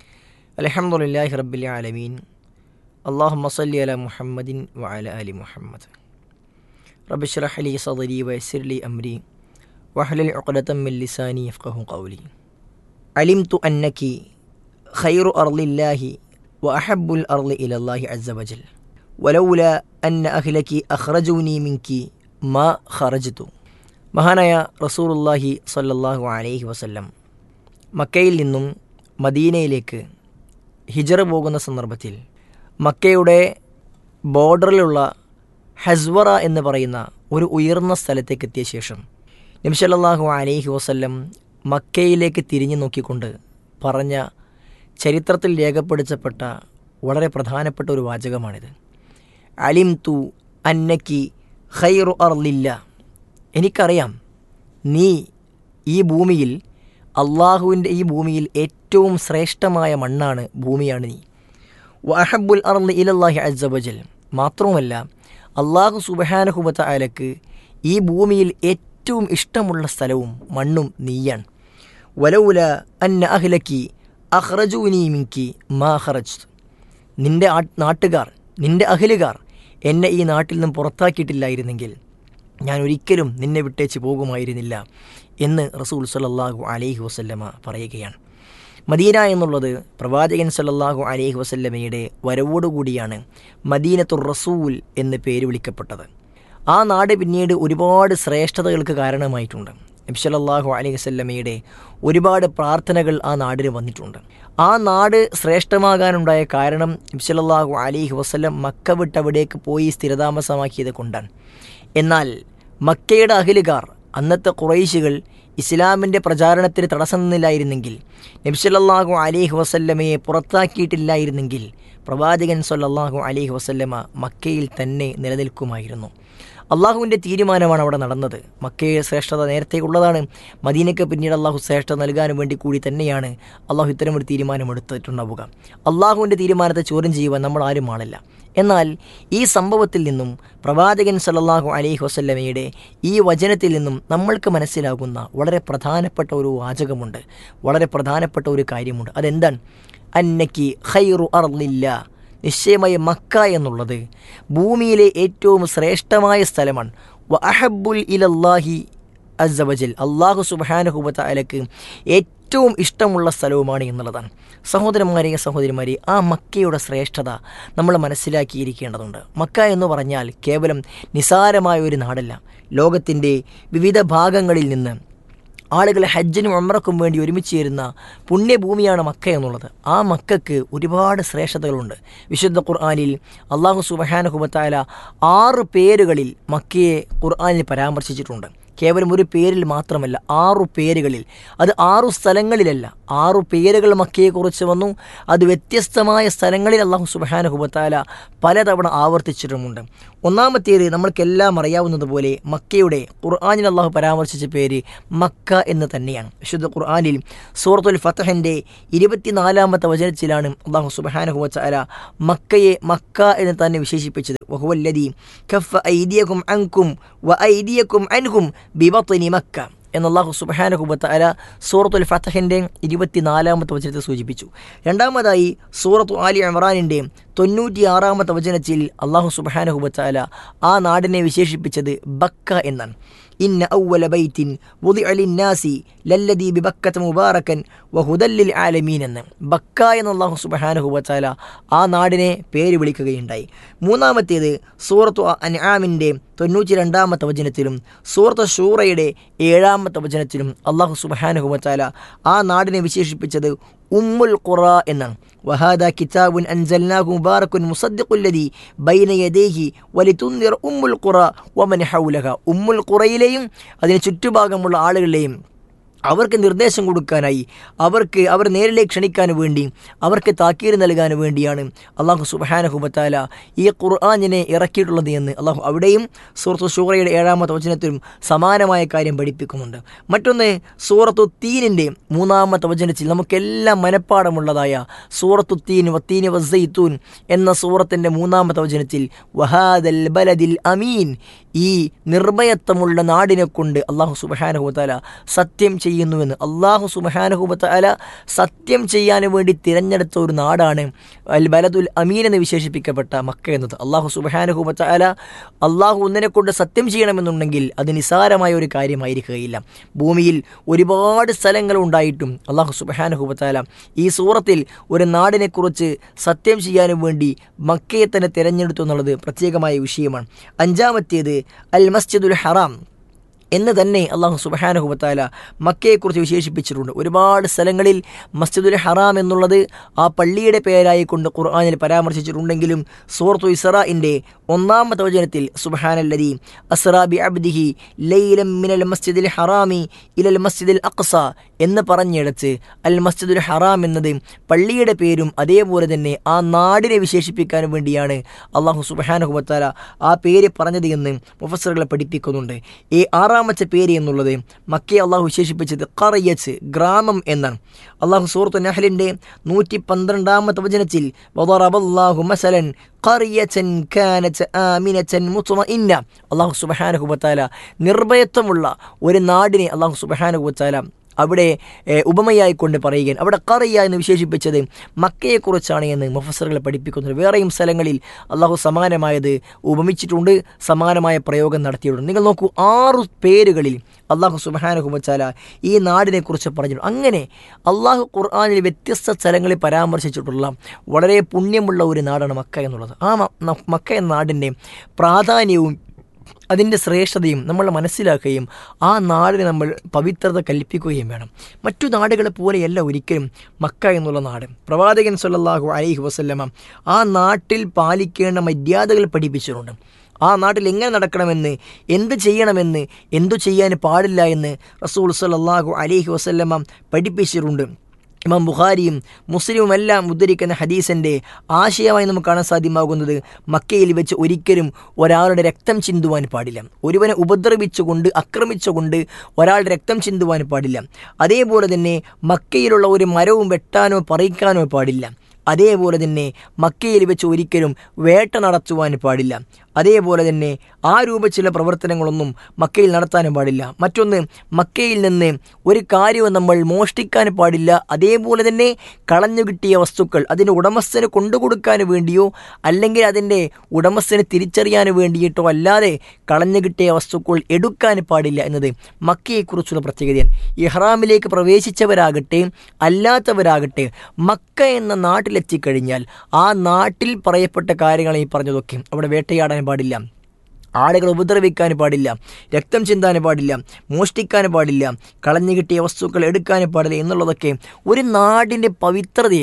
الحمد لله رب العالمين اللهم صل على محمد وعلى آل محمد رب اشرح لي صدري ويسر لي أمري واحلل عقدة من لساني يفقه قولي علمت أنك خير أرض الله وأحب الأرض إلى الله عز وجل ولولا أن أهلك أخرجوني منك ما خرجت മഹാനായ റസൂറുല്ലാഹി സല്ലല്ലാഹു അലൈഹി വസല്ലം മക്കയിൽ നിന്നും മദീനയിലേക്ക് ഹിജറ പോകുന്ന സന്ദർഭത്തിൽ മക്കയുടെ ബോർഡറിലുള്ള ഹസ്വറ എന്ന് പറയുന്ന ഒരു ഉയർന്ന സ്ഥലത്തേക്ക് എത്തിയ ശേഷം നബിസല്ലാഹു അലൈഹി വസല്ലം മക്കയിലേക്ക് തിരിഞ്ഞു നോക്കിക്കൊണ്ട് പറഞ്ഞ ചരിത്രത്തിൽ രേഖപ്പെടുത്തപ്പെട്ട വളരെ പ്രധാനപ്പെട്ട ഒരു വാചകമാണിത് അലിം തു അന്നക്കി ഖൈറു അർലില്ല എനിക്കറിയാം നീ ഈ ഭൂമിയിൽ അള്ളാഹുവിൻ്റെ ഈ ഭൂമിയിൽ ഏറ്റവും ശ്രേഷ്ഠമായ മണ്ണാണ് ഭൂമിയാണ് നീ വഹബുൽ അർന്ന് ഇലല്ലാഹി അസബജൽ മാത്രവുമല്ല അള്ളാഹു സുബഹാനഹുബത്ത അലക്ക് ഈ ഭൂമിയിൽ ഏറ്റവും ഇഷ്ടമുള്ള സ്ഥലവും മണ്ണും നീയാണ് വലൗല അന്ന അഹ്ലക്കി അഹ്റജൂനി മിങ്കി മാ ഹറജ് നിന്റെ ആ- നാട്ടുകാർ നിന്റെ അഖിലുകാർ എന്നെ ഈ നാട്ടിൽ നിന്നും പുറത്താക്കിയിട്ടില്ലായിരുന്നെങ്കിൽ ഞാൻ ഒരിക്കലും നിന്നെ വിട്ടേച്ച് പോകുമായിരുന്നില്ല എന്ന് റസൂൽ സല്ലല്ലാഹു അലൈഹി വസല്ലമ പറയുകയാണ് മദീന എന്നുള്ളത് പ്രവാചകൻ സല്ലല്ലാഹു അലൈഹി വസല്ലമയുടെ വരവോടുകൂടിയാണ് മദീനത്തുർ റസൂൽ എന്ന് പേര് വിളിക്കപ്പെട്ടത് ആ നാട് പിന്നീട് ഒരുപാട് ശ്രേഷ്ഠതകൾക്ക് കാരണമായിട്ടുണ്ട് നബി സല്ലല്ലാഹു അലൈഹി വസല്ലമയുടെ ഒരുപാട് പ്രാർത്ഥനകൾ ആ നാടിന് വന്നിട്ടുണ്ട് ആ നാട് ശ്രേഷ്ഠമാകാനുണ്ടായ കാരണം നബി സല്ലല്ലാഹു അലൈഹി വസല്ലം മക്ക വിട്ട് അവിടേക്ക് പോയി സ്ഥിരതാമസമാക്കിയത് കൊണ്ടാണ് എന്നാൽ മക്കയുടെ അഖിലുകാർ അന്നത്തെ കുറൈശികൾ ഇസ്ലാമിൻ്റെ പ്രചാരണത്തിന് തടസ്സം നിന്നില്ലായിരുന്നെങ്കിൽ നബ്സല്ലാഹു അലൈഹി വസല്ലമയെ പുറത്താക്കിയിട്ടില്ലായിരുന്നെങ്കിൽ പ്രവാചകൻ സല്ലല്ലാഹു അലൈഹി വസല്ലമ മക്കയിൽ തന്നെ നിലനിൽക്കുമായിരുന്നു അള്ളാഹുവിൻ്റെ തീരുമാനമാണ് അവിടെ നടന്നത് മക്കയെ ശ്രേഷ്ഠത നേരത്തെ ഉള്ളതാണ് മദീനയ്ക്ക് പിന്നീട് അള്ളാഹു ശ്രേഷ്ഠത നൽകാൻ വേണ്ടി കൂടി തന്നെയാണ് അള്ളാഹു ഇത്തരമൊരു തീരുമാനമെടുത്തിട്ടുണ്ടാവുക അള്ളാഹുവിൻ്റെ തീരുമാനത്തെ ചോദ്യം ചെയ്യുവാൻ നമ്മൾ ആരും ആളല്ല എന്നാൽ ഈ സംഭവത്തിൽ നിന്നും പ്രവാചകൻ സല്ലല്ലാഹു അലൈഹി വസല്ലമയുടെ ഈ വചനത്തിൽ നിന്നും നമ്മൾക്ക് മനസ്സിലാകുന്ന വളരെ പ്രധാനപ്പെട്ട ഒരു വാചകമുണ്ട് വളരെ പ്രധാനപ്പെട്ട ഒരു കാര്യമുണ്ട് അതെന്താണ് അന്നക്കി ഖൈറു അർലില്ല നിശ്ചയമായ മക്ക എന്നുള്ളത് ഭൂമിയിലെ ഏറ്റവും ശ്രേഷ്ഠമായ സ്ഥലമാണ് വ അഹബുൽ ഇലല്ലാഹി അസവജൽ അള്ളാഹു സുബാനഹുബത്ത അലക്ക് ഏറ്റവും ഇഷ്ടമുള്ള സ്ഥലവുമാണ് എന്നുള്ളതാണ് സഹോദരന്മാരെ സഹോദരിമാരെ ആ മക്കയുടെ ശ്രേഷ്ഠത നമ്മൾ മനസ്സിലാക്കിയിരിക്കേണ്ടതുണ്ട് മക്ക എന്ന് പറഞ്ഞാൽ കേവലം നിസാരമായ ഒരു നാടല്ല ലോകത്തിൻ്റെ വിവിധ ഭാഗങ്ങളിൽ നിന്ന് ആളുകൾ ഹജ്ജിനും ഉമ്രക്കും വേണ്ടി ഒരുമിച്ച് ചേരുന്ന പുണ്യഭൂമിയാണ് മക്ക എന്നുള്ളത് ആ മക്കൾക്ക് ഒരുപാട് ശ്രേഷ്ഠതകളുണ്ട് വിശുദ്ധ ഖുർആാനിൽ അള്ളാഹു സുബഹാനഹുബത്തായ ആറ് പേരുകളിൽ മക്കയെ ഖുർആാനിൽ പരാമർശിച്ചിട്ടുണ്ട് കേവലം ഒരു പേരിൽ മാത്രമല്ല ആറു പേരുകളിൽ അത് ആറു സ്ഥലങ്ങളിലല്ല ആറു പേരുകൾ മക്കയെക്കുറിച്ച് വന്നു അത് വ്യത്യസ്തമായ സ്ഥലങ്ങളിൽ അള്ളാഹു സുബാനുഹുബത്താല പലതവണ ആവർത്തിച്ചിട്ടുമുണ്ട് ഒന്നാമത്തേത് നമ്മൾക്കെല്ലാം അറിയാവുന്നതുപോലെ മക്കയുടെ ഖുർആാനിൽ അള്ളാഹു പരാമർശിച്ച പേര് മക്ക എന്ന് തന്നെയാണ് വിശുദ്ധ ഖുർആാനിൽ സൂറത്തുൽ ഫത്തഹിൻ്റെ ഇരുപത്തിനാലാമത്തെ വചനത്തിലാണ് അള്ളാഹു സുബാനുഹുബത്താല മക്കയെ മക്ക എന്ന് തന്നെ വിശേഷിപ്പിച്ചത് വഹുവല്ലതി കഫ ഐദിയക്കും അൻകും വ ഐദിയക്കും അൻഹും ബിബത്നി മക്ക എന്ന് അള്ളാഹു സുബാനഹുബത്ത് അല സൂറത്തുൽ ഫത്തഹിൻ്റെ ഇരുപത്തിനാലാമത്തെ വചനത്തെ സൂചിപ്പിച്ചു രണ്ടാമതായി സൂറത്തു ആലി ഇമ്രാനിൻ്റെ തൊണ്ണൂറ്റി ആറാമത്തെ വചനത്തിൽ അള്ളാഹു സുബാനഹുബത്ത് അല ആ നാടിനെ വിശേഷിപ്പിച്ചത് ബക്ക എന്നാണ് ഇന്ന ഔവല ബൈത്തിൻ വുദി അലിന്നാസി ലല്ലദീ ബിബക്കത്ത് മുബാറക്കൻ വഹുദല്ലിൽ ആലമീൻ എന്ന് ബക്ക എന്ന അള്ളാഹു സുബഹാനുഹുബത്താല ആ നാടിനെ പേര് വിളിക്കുകയുണ്ടായി മൂന്നാമത്തേത് സൂറത്തു അൻആമിൻ്റെ തൊണ്ണൂറ്റി രണ്ടാമത്തെ വചനത്തിലും സൂറത്ത് ഷൂറയുടെ ഏഴാമത്തെ വചനത്തിലും അള്ളാഹു സുബഹാനുഹുബത്താല ആ നാടിനെ വിശേഷിപ്പിച്ചത് ഉമ്മുൽ ഖുറ എന്നാണ് വഹാദ കിതാബുൻ അൻസൽനാഹു മുബാറക്കുൻ മുസദ്ദിഖുല്ലദി ബൈന യദൈഹി വലിതുൻദിർ ഉമ്മുൽ ഖുറ വമൻ ഹൗലഹ ഉമ്മുൽ ഖുറയിലെയും അതിന് ചുറ്റുഭാഗമുള്ള ആളുകളെയും അവർക്ക് നിർദ്ദേശം കൊടുക്കാനായി അവർക്ക് അവർ നേരിലേക്ക് ക്ഷണിക്കാൻ വേണ്ടി അവർക്ക് താക്കീര് നൽകാൻ വേണ്ടിയാണ് അള്ളാഹു സുബഹാനഹുബത്താല ഈ ഖുർആാനിനെ ഇറക്കിയിട്ടുള്ളത് എന്ന് അള്ളാഹു അവിടെയും സൂറത്തു ഷൂറയുടെ ഏഴാമത്തെ വചനത്തിലും സമാനമായ കാര്യം പഠിപ്പിക്കുന്നുണ്ട് മറ്റൊന്ന് സൂറത്തു തീനിൻ്റെ മൂന്നാമത്തെ വചനത്തിൽ നമുക്കെല്ലാം മനഃപ്പാടമുള്ളതായ സൂറത്തു തീൻ വത്തീന് വസൈത്തൂൻ എന്ന സൂറത്തിൻ്റെ മൂന്നാമത്തെ വചനത്തിൽ വഹാദൽ ബലദിൽ അമീൻ ഈ നിർഭയത്വമുള്ള നാടിനെ കൊണ്ട് അള്ളാഹു സുബഹാനഹുബത്താല സത്യം ചെയ്യുന്നുവെന്ന് അള്ളാഹു സുബഹാനഹുബത്താല സത്യം ചെയ്യാൻ വേണ്ടി തിരഞ്ഞെടുത്ത ഒരു നാടാണ് അൽ ബലദുൽ അമീൻ എന്ന് വിശേഷിപ്പിക്കപ്പെട്ട മക്ക എന്നത് അള്ളാഹു സുബഹാനഹുബത്താല അള്ളാഹു ഒന്നിനെ കൊണ്ട് സത്യം ചെയ്യണമെന്നുണ്ടെങ്കിൽ അത് നിസാരമായ ഒരു കാര്യമായിരിക്കുകയില്ല ഭൂമിയിൽ ഒരുപാട് സ്ഥലങ്ങൾ ഉണ്ടായിട്ടും അള്ളാഹു സുബഹാനഹുബത്താല ഈ സൂറത്തിൽ ഒരു നാടിനെക്കുറിച്ച് സത്യം ചെയ്യാനും വേണ്ടി മക്കയെ തന്നെ തിരഞ്ഞെടുത്തു എന്നുള്ളത് പ്രത്യേകമായ വിഷയമാണ് അഞ്ചാമത്തേത് അൽ മസ്ജിദുൽ ഹറാം എന്ന് തന്നെ അള്ളാഹു സുബഹാനഹുബത്താല മക്കയെക്കുറിച്ച് വിശേഷിപ്പിച്ചിട്ടുണ്ട് ഒരുപാട് സ്ഥലങ്ങളിൽ മസ്ജിദുൽ ഹറാം എന്നുള്ളത് ആ പള്ളിയുടെ പേരായി കൊണ്ട് ഖുർആാനിൽ പരാമർശിച്ചിട്ടുണ്ടെങ്കിലും സൂറത്തു ഇസ്രാഇൻ്റെ ഒന്നാമത്തെ വചനത്തിൽ സുബഹാനല്ലതി അസ്റാബി അബ്ദിഹി ലൈലം മിനൽ മസ്ജിദിൽ ഹറാമി ഇലൽ മസ്ജിദിൽ അക്സ എന്ന് പറഞ്ഞിടത്ത് അൽ മസ്ജിദുൽ ഹറാം എന്നത് പള്ളിയുടെ പേരും അതേപോലെ തന്നെ ആ നാടിനെ വിശേഷിപ്പിക്കാൻ വേണ്ടിയാണ് അള്ളാഹു സുബഹാനഹുബത്താല ആ പേര് പറഞ്ഞത് എന്ന് മുഫസറുകളെ പഠിപ്പിക്കുന്നുണ്ട് ഈ ആറാമത്തെ പേര് എന്നുള്ളത് മക്കയെ അള്ളാഹു വിശേഷിപ്പിച്ചത് കറയച്ച് ഗ്രാമം എന്നാണ് അള്ളാഹു സൂറത്ത് നഹലിൻ്റെ നൂറ്റി പന്ത്രണ്ടാമത്തെ വചനത്തിൽ വദറബല്ലാഹു മസലൻ ഖറിയച്ചൻ കാനച്ച ആമിനച്ചൻ മുത്തുമഇന്ന അള്ളാഹു സുബഹാനഹുബത്താല നിർഭയത്വമുള്ള ഒരു നാടിനെ അള്ളാഹു സുബഹാനഹുബത്താല അവിടെ ഉപമയായിക്കൊണ്ട് പറയുകയാണ് അവിടെ കറിയ എന്ന് വിശേഷിപ്പിച്ചത് മക്കയെക്കുറിച്ചാണ് എന്ന് മുഫസറുകൾ പഠിപ്പിക്കുന്നത് വേറെയും സ്ഥലങ്ങളിൽ അള്ളാഹു സമാനമായത് ഉപമിച്ചിട്ടുണ്ട് സമാനമായ പ്രയോഗം നടത്തിയിട്ടുണ്ട് നിങ്ങൾ നോക്കൂ ആറു പേരുകളിൽ അള്ളാഹു സുബഹാനുഹുബച്ചാല ഈ നാടിനെക്കുറിച്ച് പറഞ്ഞിട്ടുണ്ട് അങ്ങനെ അള്ളാഹു ഖുർആാനിൽ വ്യത്യസ്ത സ്ഥലങ്ങളിൽ പരാമർശിച്ചിട്ടുള്ള വളരെ പുണ്യമുള്ള ഒരു നാടാണ് മക്ക എന്നുള്ളത് ആ മക്ക എന്ന നാടിൻ്റെ പ്രാധാന്യവും അതിൻ്റെ ശ്രേഷ്ഠതയും നമ്മൾ മനസ്സിലാക്കുകയും ആ നാടിന് നമ്മൾ പവിത്രത കൽപ്പിക്കുകയും വേണം മറ്റു നാടുകളെ പോലെയല്ല ഒരിക്കലും മക്ക എന്നുള്ള നാട് പ്രവാചകൻ സല്ലാഹു അലൈഹി വസല്ലമ ആ നാട്ടിൽ പാലിക്കേണ്ട മര്യാദകൾ പഠിപ്പിച്ചിട്ടുണ്ട് ആ നാട്ടിൽ എങ്ങനെ നടക്കണമെന്ന് എന്ത് ചെയ്യണമെന്ന് എന്തു ചെയ്യാൻ പാടില്ല എന്ന് റസൂൽ സല്ലാഹു അലൈഹി വസല്ലമ പഠിപ്പിച്ചിട്ടുണ്ട് ഇമാം ബുഖാരിയും മുസ്ലിമും എല്ലാം ഉദ്ധരിക്കുന്ന ഹദീസിൻ്റെ ആശയമായി നമുക്ക് കാണാൻ സാധ്യമാകുന്നത് മക്കയിൽ വെച്ച് ഒരിക്കലും ഒരാളുടെ രക്തം ചിന്തുവാൻ പാടില്ല ഒരുവനെ ഉപദ്രവിച്ചുകൊണ്ട് ആക്രമിച്ചുകൊണ്ട് ഒരാളുടെ രക്തം ചിന്തുവാൻ പാടില്ല അതേപോലെ തന്നെ മക്കയിലുള്ള ഒരു മരവും വെട്ടാനോ പറിക്കാനോ പാടില്ല അതേപോലെ തന്നെ മക്കയിൽ വെച്ച് ഒരിക്കലും വേട്ട നടത്തുവാൻ പാടില്ല അതേപോലെ തന്നെ ആ രൂപത്തിലുള്ള പ്രവർത്തനങ്ങളൊന്നും മക്കയിൽ നടത്താനും പാടില്ല മറ്റൊന്ന് മക്കയിൽ നിന്ന് ഒരു കാര്യവും നമ്മൾ മോഷ്ടിക്കാൻ പാടില്ല അതേപോലെ തന്നെ കളഞ്ഞു കിട്ടിയ വസ്തുക്കൾ അതിൻ്റെ ഉടമസ്ഥന് കൊണ്ടുകൊടുക്കാൻ വേണ്ടിയോ അല്ലെങ്കിൽ അതിൻ്റെ ഉടമസ്ഥന് തിരിച്ചറിയാൻ വേണ്ടിയിട്ടോ അല്ലാതെ കളഞ്ഞു കിട്ടിയ വസ്തുക്കൾ എടുക്കാൻ പാടില്ല എന്നത് മക്കയെക്കുറിച്ചുള്ള പ്രത്യേകതയാണ് ഇഹ്റാമിലേക്ക് പ്രവേശിച്ചവരാകട്ടെ അല്ലാത്തവരാകട്ടെ മക്ക എന്ന നാട്ടിലെത്തിക്കഴിഞ്ഞാൽ ആ നാട്ടിൽ പറയപ്പെട്ട കാര്യങ്ങൾ ഈ പറഞ്ഞതൊക്കെ അവിടെ വേട്ടയാടാൻ പാടില്ല ആളുകൾ ഉപദ്രവിക്കാൻ പാടില്ല രക്തം ചിന്താൻ പാടില്ല മോഷ്ടിക്കാൻ പാടില്ല കളഞ്ഞു കിട്ടിയ വസ്തുക്കൾ എടുക്കാൻ പാടില്ല എന്നുള്ളതൊക്കെ ഒരു നാടിൻ്റെ പവിത്രതയെ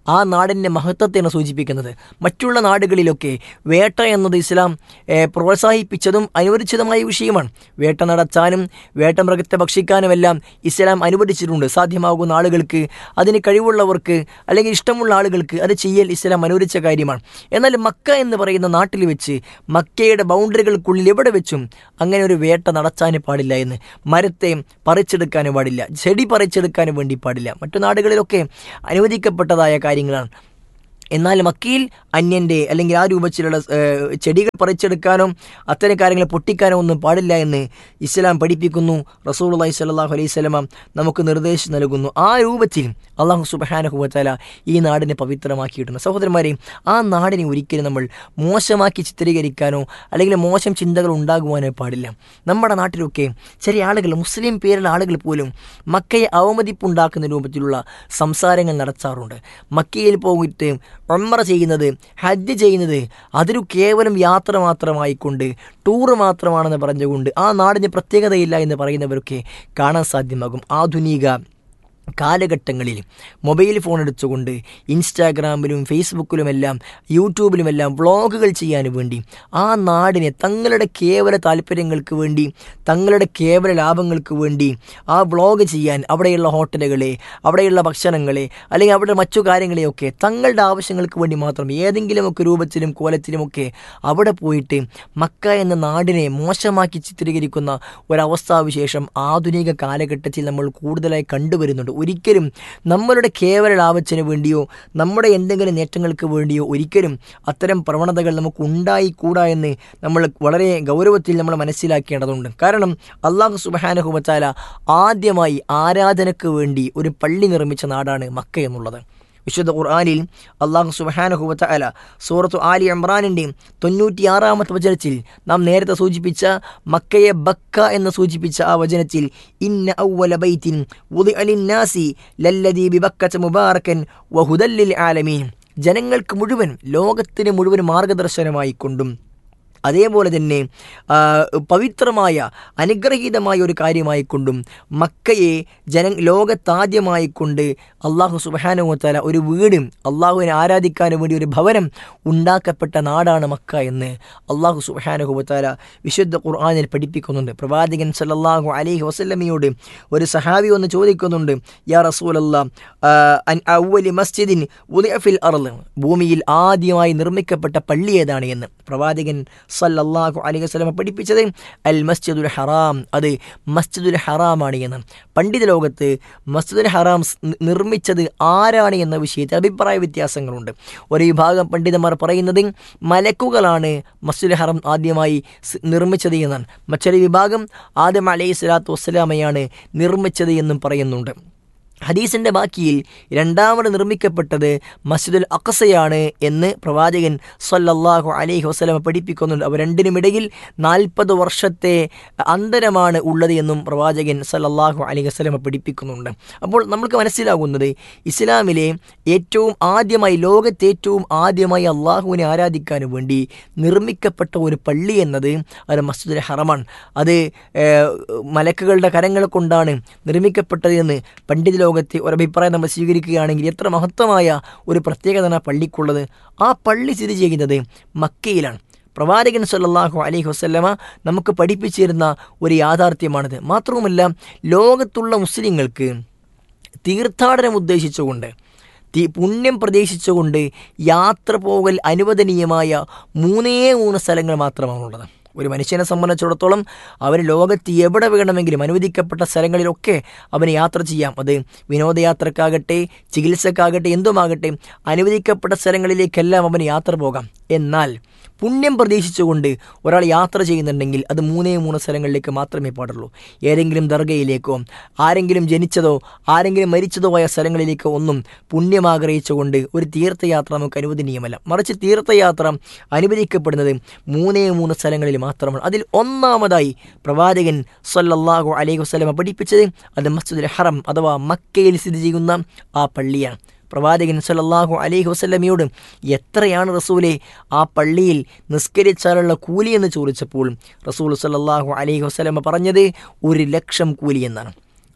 ആ നാടിൻ്റെ മഹത്വത്തെയാണ് സൂചിപ്പിക്കുന്നത് മറ്റുള്ള നാടുകളിലൊക്കെ വേട്ട എന്നത് ഇസ്ലാം ഏഹ്, പ്രോത്സാഹിപ്പിച്ചതും അനുവദിച്ചതുമായ വിഷയമാണ് വേട്ട നടത്താനും വേട്ട മൃഗത്തെ ഭക്ഷിക്കാനുമെല്ലാം ഇസ്ലാം അനുവദിച്ചിട്ടുണ്ട് സാധ്യമാകുന്ന ആളുകൾക്ക് അതിന് കഴിവുള്ളവർക്ക് അല്ലെങ്കിൽ ഇഷ്ടമുള്ള ആളുകൾക്ക് അത് ചെയ്യൽ ഇസ്ലാം അനുവദിച്ച കാര്യമാണ് എന്നാൽ മക്ക എന്ന് പറയുന്ന നാട്ടിൽ വെച്ച് മക്കയുടെ ബൗണ്ടറികൾക്കുള്ളിൽ എവിടെ വെച്ചും അങ്ങനെ ഒരു വേട്ട നടത്താൻ പാടില്ല എന്ന് മരത്തെ പറിച്ചെടുക്കാനും പാടില്ല ചെടി പറിച്ചെടുക്കാനും വേണ്ടി പാടില്ല മറ്റു നാടുകളിലൊക്കെ അനുവദിക്കപ്പെട്ടതായ കാര്യങ്ങളാണ് എന്നാൽ മക്കയിൽ അന്യൻ്റെ അല്ലെങ്കിൽ ആ രൂപത്തിലുള്ള ഏഹ്, ചെടികൾ പറിച്ചെടുക്കാനോ അത്തരം കാര്യങ്ങൾ പൊട്ടിക്കാനോ ഒന്നും പാടില്ല എന്ന് ഇസ്ലാം പഠിപ്പിക്കുന്നു റസൂൽ അള്ളഹി സ്വല്ലാഹു അലൈഹി സ്വലമ നമുക്ക് നിർദ്ദേശം നൽകുന്നു ആ രൂപത്തിൽ അള്ളാഹു സുബഹാനഹുവല ഈ നാടിനെ പവിത്രമാക്കിയിട്ടുണ്ട് സഹോദരന്മാരെ ആ നാടിനെ ഒരിക്കലും നമ്മൾ മോശമാക്കി ചിത്രീകരിക്കാനോ അല്ലെങ്കിൽ മോശം ചിന്തകൾ ഉണ്ടാകുവാനോ പാടില്ല നമ്മുടെ നാട്ടിലൊക്കെ ചെറിയ ആളുകൾ മുസ്ലിം പേരുള്ള ആളുകൾ പോലും മക്കയെ അവമതിപ്പുണ്ടാക്കുന്ന രൂപത്തിലുള്ള സംസാരങ്ങൾ നടത്താറുണ്ട് മക്കയിൽ പോയിട്ട് ഒമ്മറ ചെയ്യുന്നത് ഹജ്ജ് ചെയ്യുന്നത് അതൊരു കേവലം യാത്ര മാത്രമായിക്കൊണ്ട് ടൂറ് മാത്രമാണെന്ന് പറഞ്ഞുകൊണ്ട് ആ നാടിന് പ്രത്യേകതയില്ല എന്ന് പറയുന്നവരൊക്കെ കാണാൻ സാധ്യമാകും ആധുനിക കാലഘട്ടങ്ങളിൽ മൊബൈൽ ഫോൺ എടുത്തുകൊണ്ട് ഇൻസ്റ്റാഗ്രാമിലും ഫേസ്ബുക്കിലുമെല്ലാം യൂട്യൂബിലുമെല്ലാം വ്ളോഗുകൾ ചെയ്യാൻ വേണ്ടി ആ നാടിനെ തങ്ങളുടെ കേവല താല്പര്യങ്ങൾക്ക് വേണ്ടി തങ്ങളുടെ കേവല ലാഭങ്ങൾക്ക് വേണ്ടി ആ വ്ളോഗ് ചെയ്യാൻ അവിടെയുള്ള ഹോട്ടലുകളെ അവിടെയുള്ള ഭക്ഷണങ്ങളെ അല്ലെങ്കിൽ അവിടെ മറ്റു കാര്യങ്ങളെയൊക്കെ തങ്ങളുടെ ആവശ്യങ്ങൾക്ക് വേണ്ടി മാത്രം ഏതെങ്കിലുമൊക്കെ രൂപത്തിലും കോലത്തിലുമൊക്കെ അവിടെ പോയിട്ട് മക്ക എന്ന നാടിനെ മോശമാക്കി ചിത്രീകരിക്കുന്ന ഒരവസ്ഥാവിശേഷം ആധുനിക കാലഘട്ടത്തിൽ നമ്മൾ കൂടുതലായി കണ്ടുവരുന്നുണ്ട് ഒരിക്കലും നമ്മളുടെ കേവല ലാഭത്തിന് വേണ്ടിയോ നമ്മുടെ എന്തെങ്കിലും നേട്ടങ്ങൾക്ക് വേണ്ടിയോ ഒരിക്കലും അത്തരം പ്രവണതകൾ നമുക്ക് ഉണ്ടായിക്കൂടാ എന്ന് നമ്മൾ വളരെ ഗൗരവത്തിൽ നമ്മൾ മനസ്സിലാക്കേണ്ടതുണ്ട് കാരണം അള്ളാഹു സുബാനഹുബത്താല ആദ്യമായി ആരാധനയ്ക്ക് വേണ്ടി ഒരു പള്ളി നിർമ്മിച്ച നാടാണ് മക്ക എന്നുള്ളത് വിശുദ്ധ ഖുർആാനിൽ അള്ളാഹു സുബഹാനഹുവത്ത അല സൂറത്തു ആലി ഇമ്രാനിൻ്റെ തൊണ്ണൂറ്റിയാറാമത്തെ വചനത്തിൽ നാം നേരത്തെ സൂചിപ്പിച്ച മക്കയെ ബക്ക എന്ന് സൂചിപ്പിച്ച ആ വചനത്തിൽ ഇന്ന ഔവല ബൈത്തിൻ ഉദി അലിന്നാസി ലല്ലദീ ബിബക്കച്ച മുബാറക്കൻ വഹുദല്ലിൽ ആലമീൻ ജനങ്ങൾക്ക് മുഴുവൻ ലോകത്തിന് മുഴുവൻ മാർഗദർശനമായി കൊണ്ടും അതേപോലെ തന്നെ ആ, പവിത്രമായ അനുഗ്രഹീതമായ ഒരു കാര്യമായിക്കൊണ്ടും മക്കയെ ജന ലോകത്താദ്യമായിക്കൊണ്ട് അള്ളാഹു സുബാനുവത്താല ഒരു വീട് അള്ളാഹുവിനെ ആരാധിക്കാനും വേണ്ടി ഒരു ഭവനം ഉണ്ടാക്കപ്പെട്ട നാടാണ് മക്ക എന്ന് അള്ളാഹു സുബാനുഹുവത്താല വിശുദ്ധ ഖുർആാനിൽ പഠിപ്പിക്കുന്നുണ്ട് പ്രവാചകൻ സല്ലല്ലാഹു അലൈഹി വസല്ലമയോട് ഒരു സഹാബി ഒന്ന് ചോദിക്കുന്നുണ്ട് യാ റസൂലല്ല അൻ അവലി മസ്ജിദിൻ ഉദിഅ ഫിൽ അർള് ഭൂമിയിൽ ആദ്യമായി നിർമ്മിക്കപ്പെട്ട പള്ളി ഏതാണ് എന്ന് പ്രവാചകൻ സല്ലല്ലാഹു അലൈഹി വസല്ലമ പഠിപ്പിച്ചത് അൽ മസ്ജിദുൽ ഹറാം അത് മസ്ജിദുൽ ഹറാമാണ് എന്ന് പണ്ഡിത ലോകത്ത് മസ്ജിദുൽ ഹറാം സ് നി- നിർമ്മിച്ചത് ആരാണ് എന്ന വിഷയത്തിൽ അഭിപ്രായ വ്യത്യാസങ്ങളുണ്ട് ഒരു വിഭാഗം പണ്ഡിതന്മാർ പറയുന്നത് മലക്കുകളാണ് മസ്ജിദുൽ ഹറം ആദ്യമായി സ് നിർമ്മിച്ചത് എന്നാണ് മറ്റൊരു വിഭാഗം ആദം അലൈഹി സ്വലാത്തു വസ്സലാമയാണ് നിർമ്മിച്ചത് എന്നും പറയുന്നുണ്ട് ഹദീസിന്റെ ബാക്കിയിൽ രണ്ടാമത് നിർമ്മിക്കപ്പെട്ടത് മസ്ജിദുൽ അഖസയാണ് എന്ന് പ്രവാചകൻ സല്ലല്ലാഹു അലൈഹി വസല്ലമ പഠിപ്പിക്കുന്നുണ്ട് അവ രണ്ടിനുമിടയിൽ നാൽപ്പത് വർഷത്തെ അന്തരമാണ് ഉള്ളത് എന്നും പ്രവാചകൻ സല്ലല്ലാഹു അലൈഹി വസല്ലമ പഠിപ്പിക്കുന്നുണ്ട് അപ്പോൾ നമുക്ക് മനസ്സിലാകുന്നത് ഇസ്ലാമിലെ ഏറ്റവും ആദ്യമായി ലോകത്തെ ഏറ്റവും ആദ്യമായി അള്ളാഹുവിനെ ആരാധിക്കാൻ വേണ്ടി നിർമ്മിക്കപ്പെട്ട ഒരു പള്ളി എന്നത് അത് മസ്ജിദുൽ ഹറമാണ് അത് ഏഹ്, മലക്കുകളുടെ കരങ്ങൾ കൊണ്ടാണ് നിർമ്മിക്കപ്പെട്ടത് എന്ന് പണ്ഡിത ലോകത്തെ ഒരു അഭിപ്രായം നമ്മൾ സ്വീകരിക്കുകയാണെങ്കിൽ എത്ര മഹത്വമായ ഒരു പ്രത്യേകതയാണ് ആ പള്ളിക്കുള്ളത് ആ പള്ളി സ്ഥിതി ചെയ്യുന്നത് മക്കയിലാണ് പ്രവാചകൻ സല്ലല്ലാഹു അലൈഹി വസല്ലമ നമുക്ക് പഠിപ്പിച്ചിരുന്ന ഒരു യാഥാർത്ഥ്യമാണിത് മാത്രവുമല്ല ലോകത്തുള്ള മുസ്ലിങ്ങൾക്ക് തീർത്ഥാടനം ഉദ്ദേശിച്ചുകൊണ്ട് തി പുണ്യം പ്രതീക്ഷിച്ചുകൊണ്ട് യാത്ര പോകൽ അനുവദനീയമായ മൂന്നേ മൂന്ന് സ്ഥലങ്ങൾ മാത്രമാണുള്ളത് ഒരു മനുഷ്യനെ സംബന്ധിച്ചിടത്തോളം അവന് ലോകത്ത് എവിടെ വേണമെങ്കിലും അനുവദിക്കപ്പെട്ട സ്ഥലങ്ങളിലൊക്കെ അവന് യാത്ര ചെയ്യാം അത് വിനോദയാത്രക്കാകട്ടെ ചികിത്സക്കാകട്ടെ എന്തുമാകട്ടെ അനുവദിക്കപ്പെട്ട സ്ഥലങ്ങളിലേക്കെല്ലാം അവന് യാത്ര പോകാം എന്നാൽ പുണ്യം പ്രതീക്ഷിച്ചുകൊണ്ട് ഒരാൾ യാത്ര ചെയ്യുന്നുണ്ടെങ്കിൽ അത് മൂന്നേ മൂന്ന് സ്ഥലങ്ങളിലേക്ക് മാത്രമേ പാടുള്ളൂ ഏതെങ്കിലും ദർഗയിലേക്കോ ആരെങ്കിലും ജനിച്ചതോ ആരെങ്കിലും മരിച്ചതോ ആയ സ്ഥലങ്ങളിലേക്കോ ഒന്നും പുണ്യം ആഗ്രഹിച്ചുകൊണ്ട് ഒരു തീർത്ഥയാത്ര നമുക്ക് അനുവദനീയമല്ല മറിച്ച് തീർത്ഥയാത്ര അനുവദിക്കപ്പെടുന്നത് മൂന്നേ മൂന്ന് സ്ഥലങ്ങളിൽ മാത്രമാണ് അതിൽ ഒന്നാമതായി പ്രവാചകൻ സല്ലല്ലാഹു അലൈഹി വസല്ലമ പഠിപ്പിച്ചത് അത് മസ്ജിദുൽ ഹറം അഥവാ മക്കയിൽ സ്ഥിതി ചെയ്യുന്ന ആ പള്ളിയാണ് പ്രവാചകൻ സല്ലല്ലാഹു അലൈഹി വസല്ലമയോട് എത്രയാണ് റസൂലെ ആ പള്ളിയിൽ നിസ്കരിച്ചാലുള്ള കൂലി എന്ന് ചോദിച്ചപ്പോൾ റസൂൽ സല്ലല്ലാഹു അലൈഹി വസല്ലമ പറഞ്ഞത് ഒരു ലക്ഷം കൂലി എന്നാണ്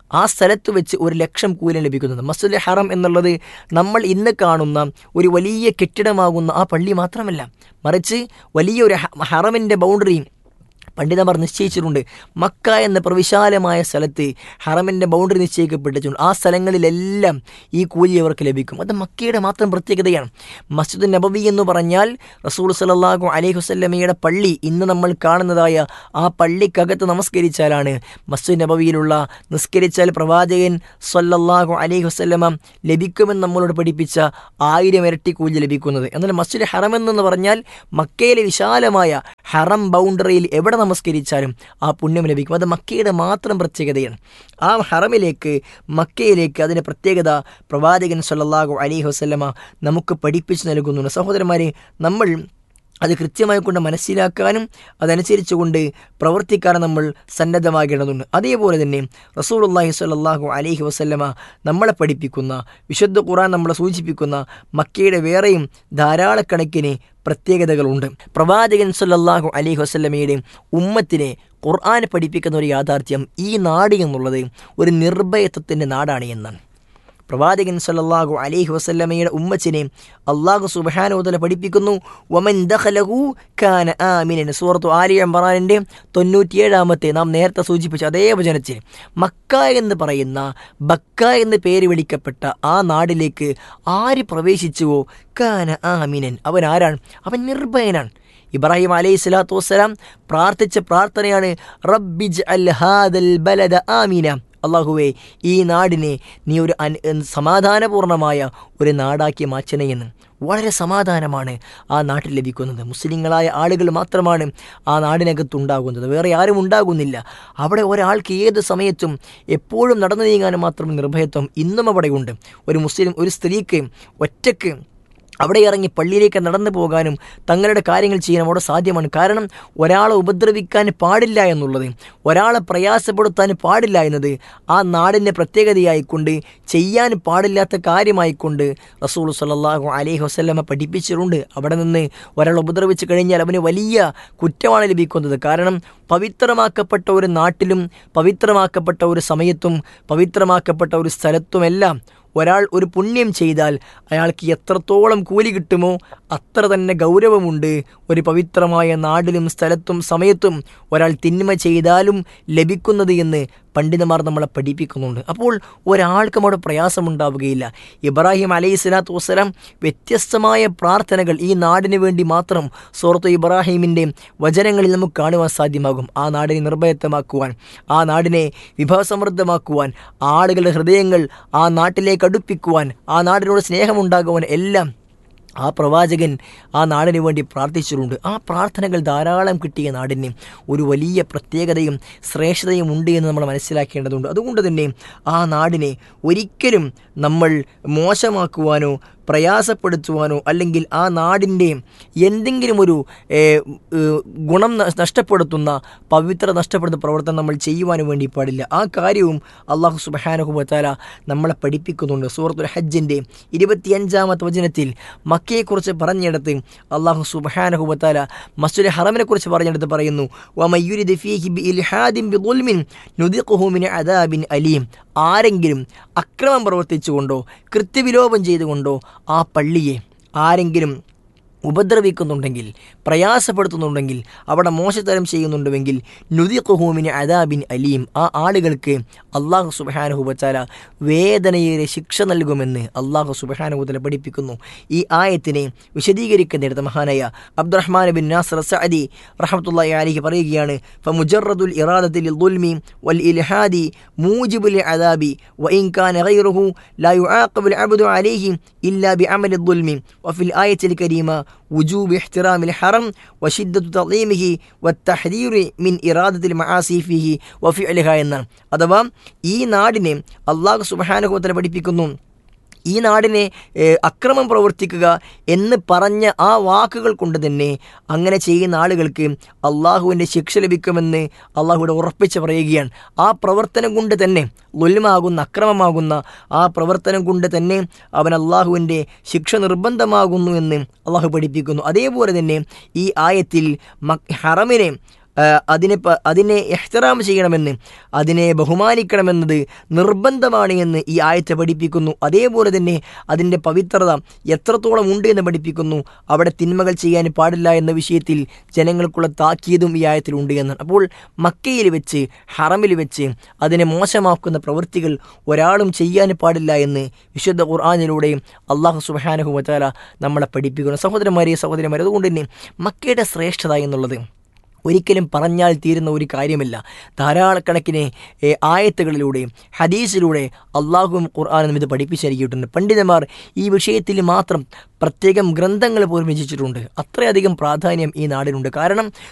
ആ സ്ഥലത്ത് വെച്ച് ഒരു ലക്ഷം കൂലി ലഭിക്കുന്നത് മസ്ജിദ് ഹറം എന്നുള്ളത് നമ്മൾ ഇന്ന് കാണുന്ന ഒരു വലിയ കെട്ടിടമാകുന്ന ആ പള്ളി മാത്രമല്ല മറിച്ച് വലിയൊരു ഹ- ഹറമിൻ്റെ ബൗണ്ടറി പണ്ഡിതന്മാർ നിശ്ചയിച്ചിട്ടുണ്ട് മക്ക എന്ന പ്രവിശാലമായ സ്ഥലത്ത് ഹറമിൻ്റെ ബൗണ്ടറി നിശ്ചയിക്കപ്പെട്ടിട്ടുണ്ട് ആ സ്ഥലങ്ങളിലെല്ലാം ഈ കൂലി അവർക്ക് ലഭിക്കും അത് മക്കയുടെ മാത്രം പ്രത്യേകതയാണ് മസ്ജിദ് നബവി എന്ന് പറഞ്ഞാൽ റസൂൽ സലാഹു അലൈഹി വസ്ലമയുടെ പള്ളി ഇന്ന് നമ്മൾ കാണുന്നതായ ആ പള്ളിക്കകത്ത് നമസ്കരിച്ചാലാണ് മസ്ജിദ് നബവിയിലുള്ള നിസ്കരിച്ചാൽ പ്രവാചകൻ സല്ലല്ലാഹു അലൈഹി വസ്ലമ ലഭിക്കുമെന്ന് നമ്മളോട് പഠിപ്പിച്ച ആയിരം ഇരട്ടി കൂലി ലഭിക്കുന്നത് എന്നാൽ മസ്ജിദ് ഹറം എന്ന് പറഞ്ഞാൽ മക്കയിലെ വിശാലമായ ഹറം ബൗണ്ടറിയിൽ എവിടെ നമസ്കരിച്ചാലും ആ പുണ്യം ലഭിക്കും അത് മക്കയുടെ മാത്രം പ്രത്യേകതയാണ് ആ ഹറമിലേക്ക് മക്കയിലേക്ക് അതിൻ്റെ പ്രത്യേകത പ്രവാചകൻ സല്ലല്ലാഹു അലൈഹി വസല്ലമ നമുക്ക് പഠിപ്പിച്ചു നൽകുന്നുണ്ട് സഹോദരന്മാരെ നമ്മൾ അത് കൃത്യമായി കൊണ്ട് മനസ്സിലാക്കാനും അതനുസരിച്ചുകൊണ്ട് പ്രവർത്തിക്കാനും നമ്മൾ സന്നദ്ധമാകേണ്ടതുണ്ട് അതേപോലെ തന്നെ റസൂലുള്ളാഹി സ്വല്ലല്ലാഹു അലൈഹി വസല്ലമ നമ്മളെ പഠിപ്പിക്കുന്ന വിശുദ്ധ ഖുർആൻ നമ്മളെ സൂചിപ്പിക്കുന്ന മക്കയുടെ വേറെയും ധാരാളക്കണക്കിന് പ്രത്യേകതകളുണ്ട് പ്രവാചകൻ സല്ലല്ലാഹു അലൈഹി വസല്ലമയുടെ ഉമ്മത്തിനെ ഖുർആൻ പഠിപ്പിക്കുന്ന ഒരു യാഥാർത്ഥ്യം ഈ നാട് എന്നുള്ളത് ഒരു നിർഭയത്വത്തിൻ്റെ നാടാണ് എന്നാണ് പ്രവാചകൻ സല്ലല്ലാഹു അലൈഹി വസല്ലമയുടെ ഉമ്മച്ചിനെ അള്ളാഹു സുബ്ഹാനഹു പഠിപ്പിക്കുന്നു വമൻ ദഖലഹു കാന ആമിനൻ സൂറത്തു ആലി ഇംറാനിൻ്റെ തൊണ്ണൂറ്റിയേഴാമത്തെ നാം നേരത്തെ സൂചിപ്പിച്ച അതേ വചനത്തിൽ മക്ക എന്ന് പറയുന്ന ബക്ക എന്ന് പേര് വിളിക്കപ്പെട്ട ആ നാടിലേക്ക് ആര് പ്രവേശിച്ചുവോ കാന ആമിനൻ അവൻ ആരാണ് അവൻ നിർഭയനാണ് ഇബ്രാഹിം അലൈഹി സ്വലാത്തു വസ്സലാം പ്രാർത്ഥിച്ച പ്രാർത്ഥനയാണ് റബ്ബിജ് അൽ ഹാദൽ ബലദ ആമീന അള്ളാഹുവേ ഈ നാടിനെ നീ ഒരു അൻ സമാധാനപൂർണമായ ഒരു നാടാക്കി മാറ്റണയെന്ന് വളരെ സമാധാനമാണ് ആ നാട്ടിൽ ലഭിക്കുന്നത് മുസ്ലിങ്ങളായ ആളുകൾ മാത്രമാണ് ആ നാടിനകത്തുണ്ടാകുന്നത് വേറെ ആരും ഉണ്ടാകുന്നില്ല അവിടെ ഒരാൾക്ക് ഏത് സമയത്തും എപ്പോഴും നടന്നു നീങ്ങാനും മാത്രം നിർഭയത്വം ഇന്നും അവിടെയുണ്ട് ഒരു മുസ്ലിം ഒരു സ്ത്രീക്ക് ഒറ്റയ്ക്ക് അവിടെ ഇറങ്ങി പള്ളിയിലേക്ക് നടന്നു പോകാനും തങ്ങളുടെ കാര്യങ്ങൾ ചെയ്യാനും അവിടെ സാധ്യമാണ് കാരണം ഒരാളെ ഉപദ്രവിക്കാൻ പാടില്ല എന്നുള്ളത് ഒരാളെ പ്രയാസപ്പെടുത്താൻ പാടില്ല എന്നത് ആ നാടിൻ്റെ പ്രത്യേകതയായിക്കൊണ്ട് ചെയ്യാൻ പാടില്ലാത്ത കാര്യമായിക്കൊണ്ട് റസൂൾ സല്ലല്ലാഹു അലൈഹി വസല്ലമ പഠിപ്പിച്ചിട്ടുണ്ട് അവിടെ നിന്ന് ഒരാൾ ഉപദ്രവിച്ചു കഴിഞ്ഞാൽ അവന് വലിയ കുറ്റമാണ് ലഭിക്കുന്നത് കാരണം പവിത്രമാക്കപ്പെട്ട ഒരു നാട്ടിലും പവിത്രമാക്കപ്പെട്ട ഒരു സമയത്തും പവിത്രമാക്കപ്പെട്ട ഒരു സ്ഥലത്തുമെല്ലാം ഒരാൾ ഒരു പുണ്യം ചെയ്താൽ അയാൾക്ക് എത്രത്തോളം കൂലി കിട്ടുമോ അത്ര തന്നെ ഗൗരവമുണ്ട് ഒരു പവിത്രമായ നാടിലും സ്ഥലത്തും സമയത്തും ഒരാൾ തിന്മ ചെയ്താലും ലഭിക്കുന്നത് എന്ന് പണ്ഡിതന്മാർ നമ്മളെ പഠിപ്പിക്കുന്നുണ്ട് അപ്പോൾ ഒരാൾക്കും അവിടെ പ്രയാസമുണ്ടാവുകയില്ല ഇബ്രാഹിം അലൈഹി സ്വലാത്തു വസ്സലാം വ്യത്യസ്തമായ പ്രാർത്ഥനകൾ ഈ നാടിന് വേണ്ടി മാത്രം സൂറത്ത് ഇബ്രാഹിമിൻ്റെ വചനങ്ങളിൽ നമുക്ക് കാണുവാൻ സാധ്യമാകും ആ നാടിനെ നിർഭയത്വമാക്കുവാൻ ആ നാടിനെ വിഭവസമൃദ്ധമാക്കുവാൻ ആളുകളുടെ ഹൃദയങ്ങൾ ആ നാട്ടിലേക്ക് അടുപ്പിക്കുവാൻ ആ നാടിനോട് സ്നേഹമുണ്ടാകുവാൻ എല്ലാം ആ പ്രവാചകൻ ആ നാടിന് വേണ്ടി പ്രാർത്ഥിച്ചിട്ടുണ്ട് ആ പ്രാർത്ഥനകൾ ധാരാളം കിട്ടിയ നാടിന് ഒരു വലിയ പ്രത്യേകതയും ശ്രേഷ്ഠതയും ഉണ്ട് എന്ന് നമ്മൾ മനസ്സിലാക്കേണ്ടതുണ്ട് അതുകൊണ്ട് തന്നെ ആ നാടിനെ ഒരിക്കലും നമ്മൾ മോശമാക്കുവാനോ പ്രയാസപ്പെടുത്തുവാനോ അല്ലെങ്കിൽ ആ നാടിൻ്റെ എന്തെങ്കിലും ഒരു ഏ, ഏ, ഗുണം ന- നഷ്ടപ്പെടുത്തുന്ന പവിത്ര നഷ്ടപ്പെടുന്ന പ്രവർത്തനം നമ്മൾ ചെയ്യുവാൻ വേണ്ടി പാടില്ല ആ കാര്യവും അള്ളാഹു സുബഹാനുഹുബത്താല നമ്മളെ പഠിപ്പിക്കുന്നുണ്ട് സൂറത്തുൽ ഹജ്ജിൻ്റെ ഇരുപത്തിയഞ്ചാമത്തെ വചനത്തിൽ മക്കയെക്കുറിച്ച് പറഞ്ഞിടത്ത് അള്ളാഹു സുബഹാനുഹുബത്താല മസ്ജിദ് ഹറമിനെക്കുറിച്ച് പറഞ്ഞിടത്ത് പറയുന്നു വമയ്യുരിദ് ഫീഹി ബിഇൽഹാദിൻ ബിദുൽമിൻ നുദിഖുഹു മിൻ അദാബിൻ അലീം ആരെങ്കിലും അക്രമം പ്രവർത്തിച്ചുകൊണ്ടോ കൃത്യവിലോപം ചെയ്തുകൊണ്ടോ ആ പള്ളിയെ ആരെങ്കിലും ഉപദ്രവിക്കുന്നുണ്ടെങ്കിൽ പ്രയാസപ്പെടുത്തുന്നുണ്ടെങ്കിൽ അവിടെ മോശത്തരം ചെയ്യുന്നുണ്ടെങ്കിൽ നുദിഖുഹൂമിന് അദാബിൻ അലീം ആ ആളുകൾക്ക് അള്ളാഹു സുബഹാനുഹുബച്ചാല വേദനയേറെ ശിക്ഷ നൽകുമെന്ന് അള്ളാഹു സുബഹാനുഹുബല പഠിപ്പിക്കുന്നു ഈ ആയത്തിനെ വിശദീകരിക്കുന്നിടത്ത് മഹാനായ അബ്ദുറഹ്മാൻ ബിൻ നാസർ സഅദി റഹമത്തുള്ളി അലിഹി പറയുകയാണ് ഫമുജറദുൽ ഇറാദത്തിൽ ദുൽമി വൽ ഇൽഹാദി മൂജിബുൽ അദാബി وإن كان غيره لا يعاقب العبد عليه إلا بعمل الظلم وفي الآية الكريمة وجوب احترام الحرم وشدة تعظيمه والتحذير من إرادة المعاصي فيه وفعلها എന്നാണ് അഥവാ ഈ നാടിനെ അള്ളാഹു സുബാനുഭവത്തിൽ പഠിപ്പിക്കുന്നു ഈ നാടിനെ ഏഹ്, അക്രമം പ്രവർത്തിക്കുക എന്ന് പറഞ്ഞ ആ വാക്കുകൾ കൊണ്ട് തന്നെ അങ്ങനെ ചെയ്യുന്ന ആളുകൾക്ക് അള്ളാഹുവിൻ്റെ ശിക്ഷ ലഭിക്കുമെന്ന് അള്ളാഹുവിടെ ഉറപ്പിച്ച് പറയുകയാണ് ആ പ്രവർത്തനം കൊണ്ട് തന്നെ ലുൽമാകുന്ന അക്രമമാകുന്ന ആ പ്രവർത്തനം കൊണ്ട് തന്നെ അവൻ അള്ളാഹുവിൻ്റെ ശിക്ഷ നിർബന്ധമാകുന്നു എന്ന് അള്ളാഹു പഠിപ്പിക്കുന്നു അതേപോലെ തന്നെ ഈ ആയത്തിൽ മക് ഹറമിനെ ആ, അതിനെ പ- അതിനെ എഹ്തറാം ചെയ്യണമെന്ന് അതിനെ ബഹുമാനിക്കണമെന്നത് നിർബന്ധമാണ് എന്ന് ഈ ആയത്തെ പഠിപ്പിക്കുന്നു അതേപോലെ തന്നെ അതിൻ്റെ പവിത്രത എത്രത്തോളം ഉണ്ട് എന്ന് പഠിപ്പിക്കുന്നു അവിടെ തിന്മകൾ ചെയ്യാൻ പാടില്ല എന്ന വിഷയത്തിൽ ജനങ്ങൾക്കുള്ള താക്കീതും ഈ ആയത്തിലുണ്ട് എന്നാണ് അപ്പോൾ മക്കയിൽ വെച്ച് ഹറമിൽ വെച്ച് അതിനെ മോശമാക്കുന്ന പ്രവൃത്തികൾ ഒരാളും ചെയ്യാൻ പാടില്ല എന്ന് വിശുദ്ധ ഖുർആാനിലൂടെ അള്ളാഹു സുബാനഹു വച്ചാല നമ്മളെ പഠിപ്പിക്കുന്നു സഹോദരന്മാരെ സഹോദരന്മാരെ അതുകൊണ്ട് തന്നെ മക്കയുടെ ശ്രേഷ്ഠത എന്നുള്ളത് ഒരിക്കലും പറഞ്ഞാൽ തീരുന്ന ഒരു കാര്യമില്ല ധാരാളക്കണക്കിന് ഏ, ആയത്തുകളിലൂടെ ഹദീസിലൂടെ അള്ളാഹുവും ഖുർആാനും ഇത് പഠിപ്പിച്ച് നൽകിയിട്ടുണ്ട് പണ്ഡിതന്മാർ ഈ വിഷയത്തിൽ മാത്രം പ്രത്യേകം ഗ്രന്ഥങ്ങൾ പോലും രചിച്ചിട്ടുണ്ട് അത്രയധികം പ്രാധാന്യം ഈ നാടിനുണ്ട് കാരണം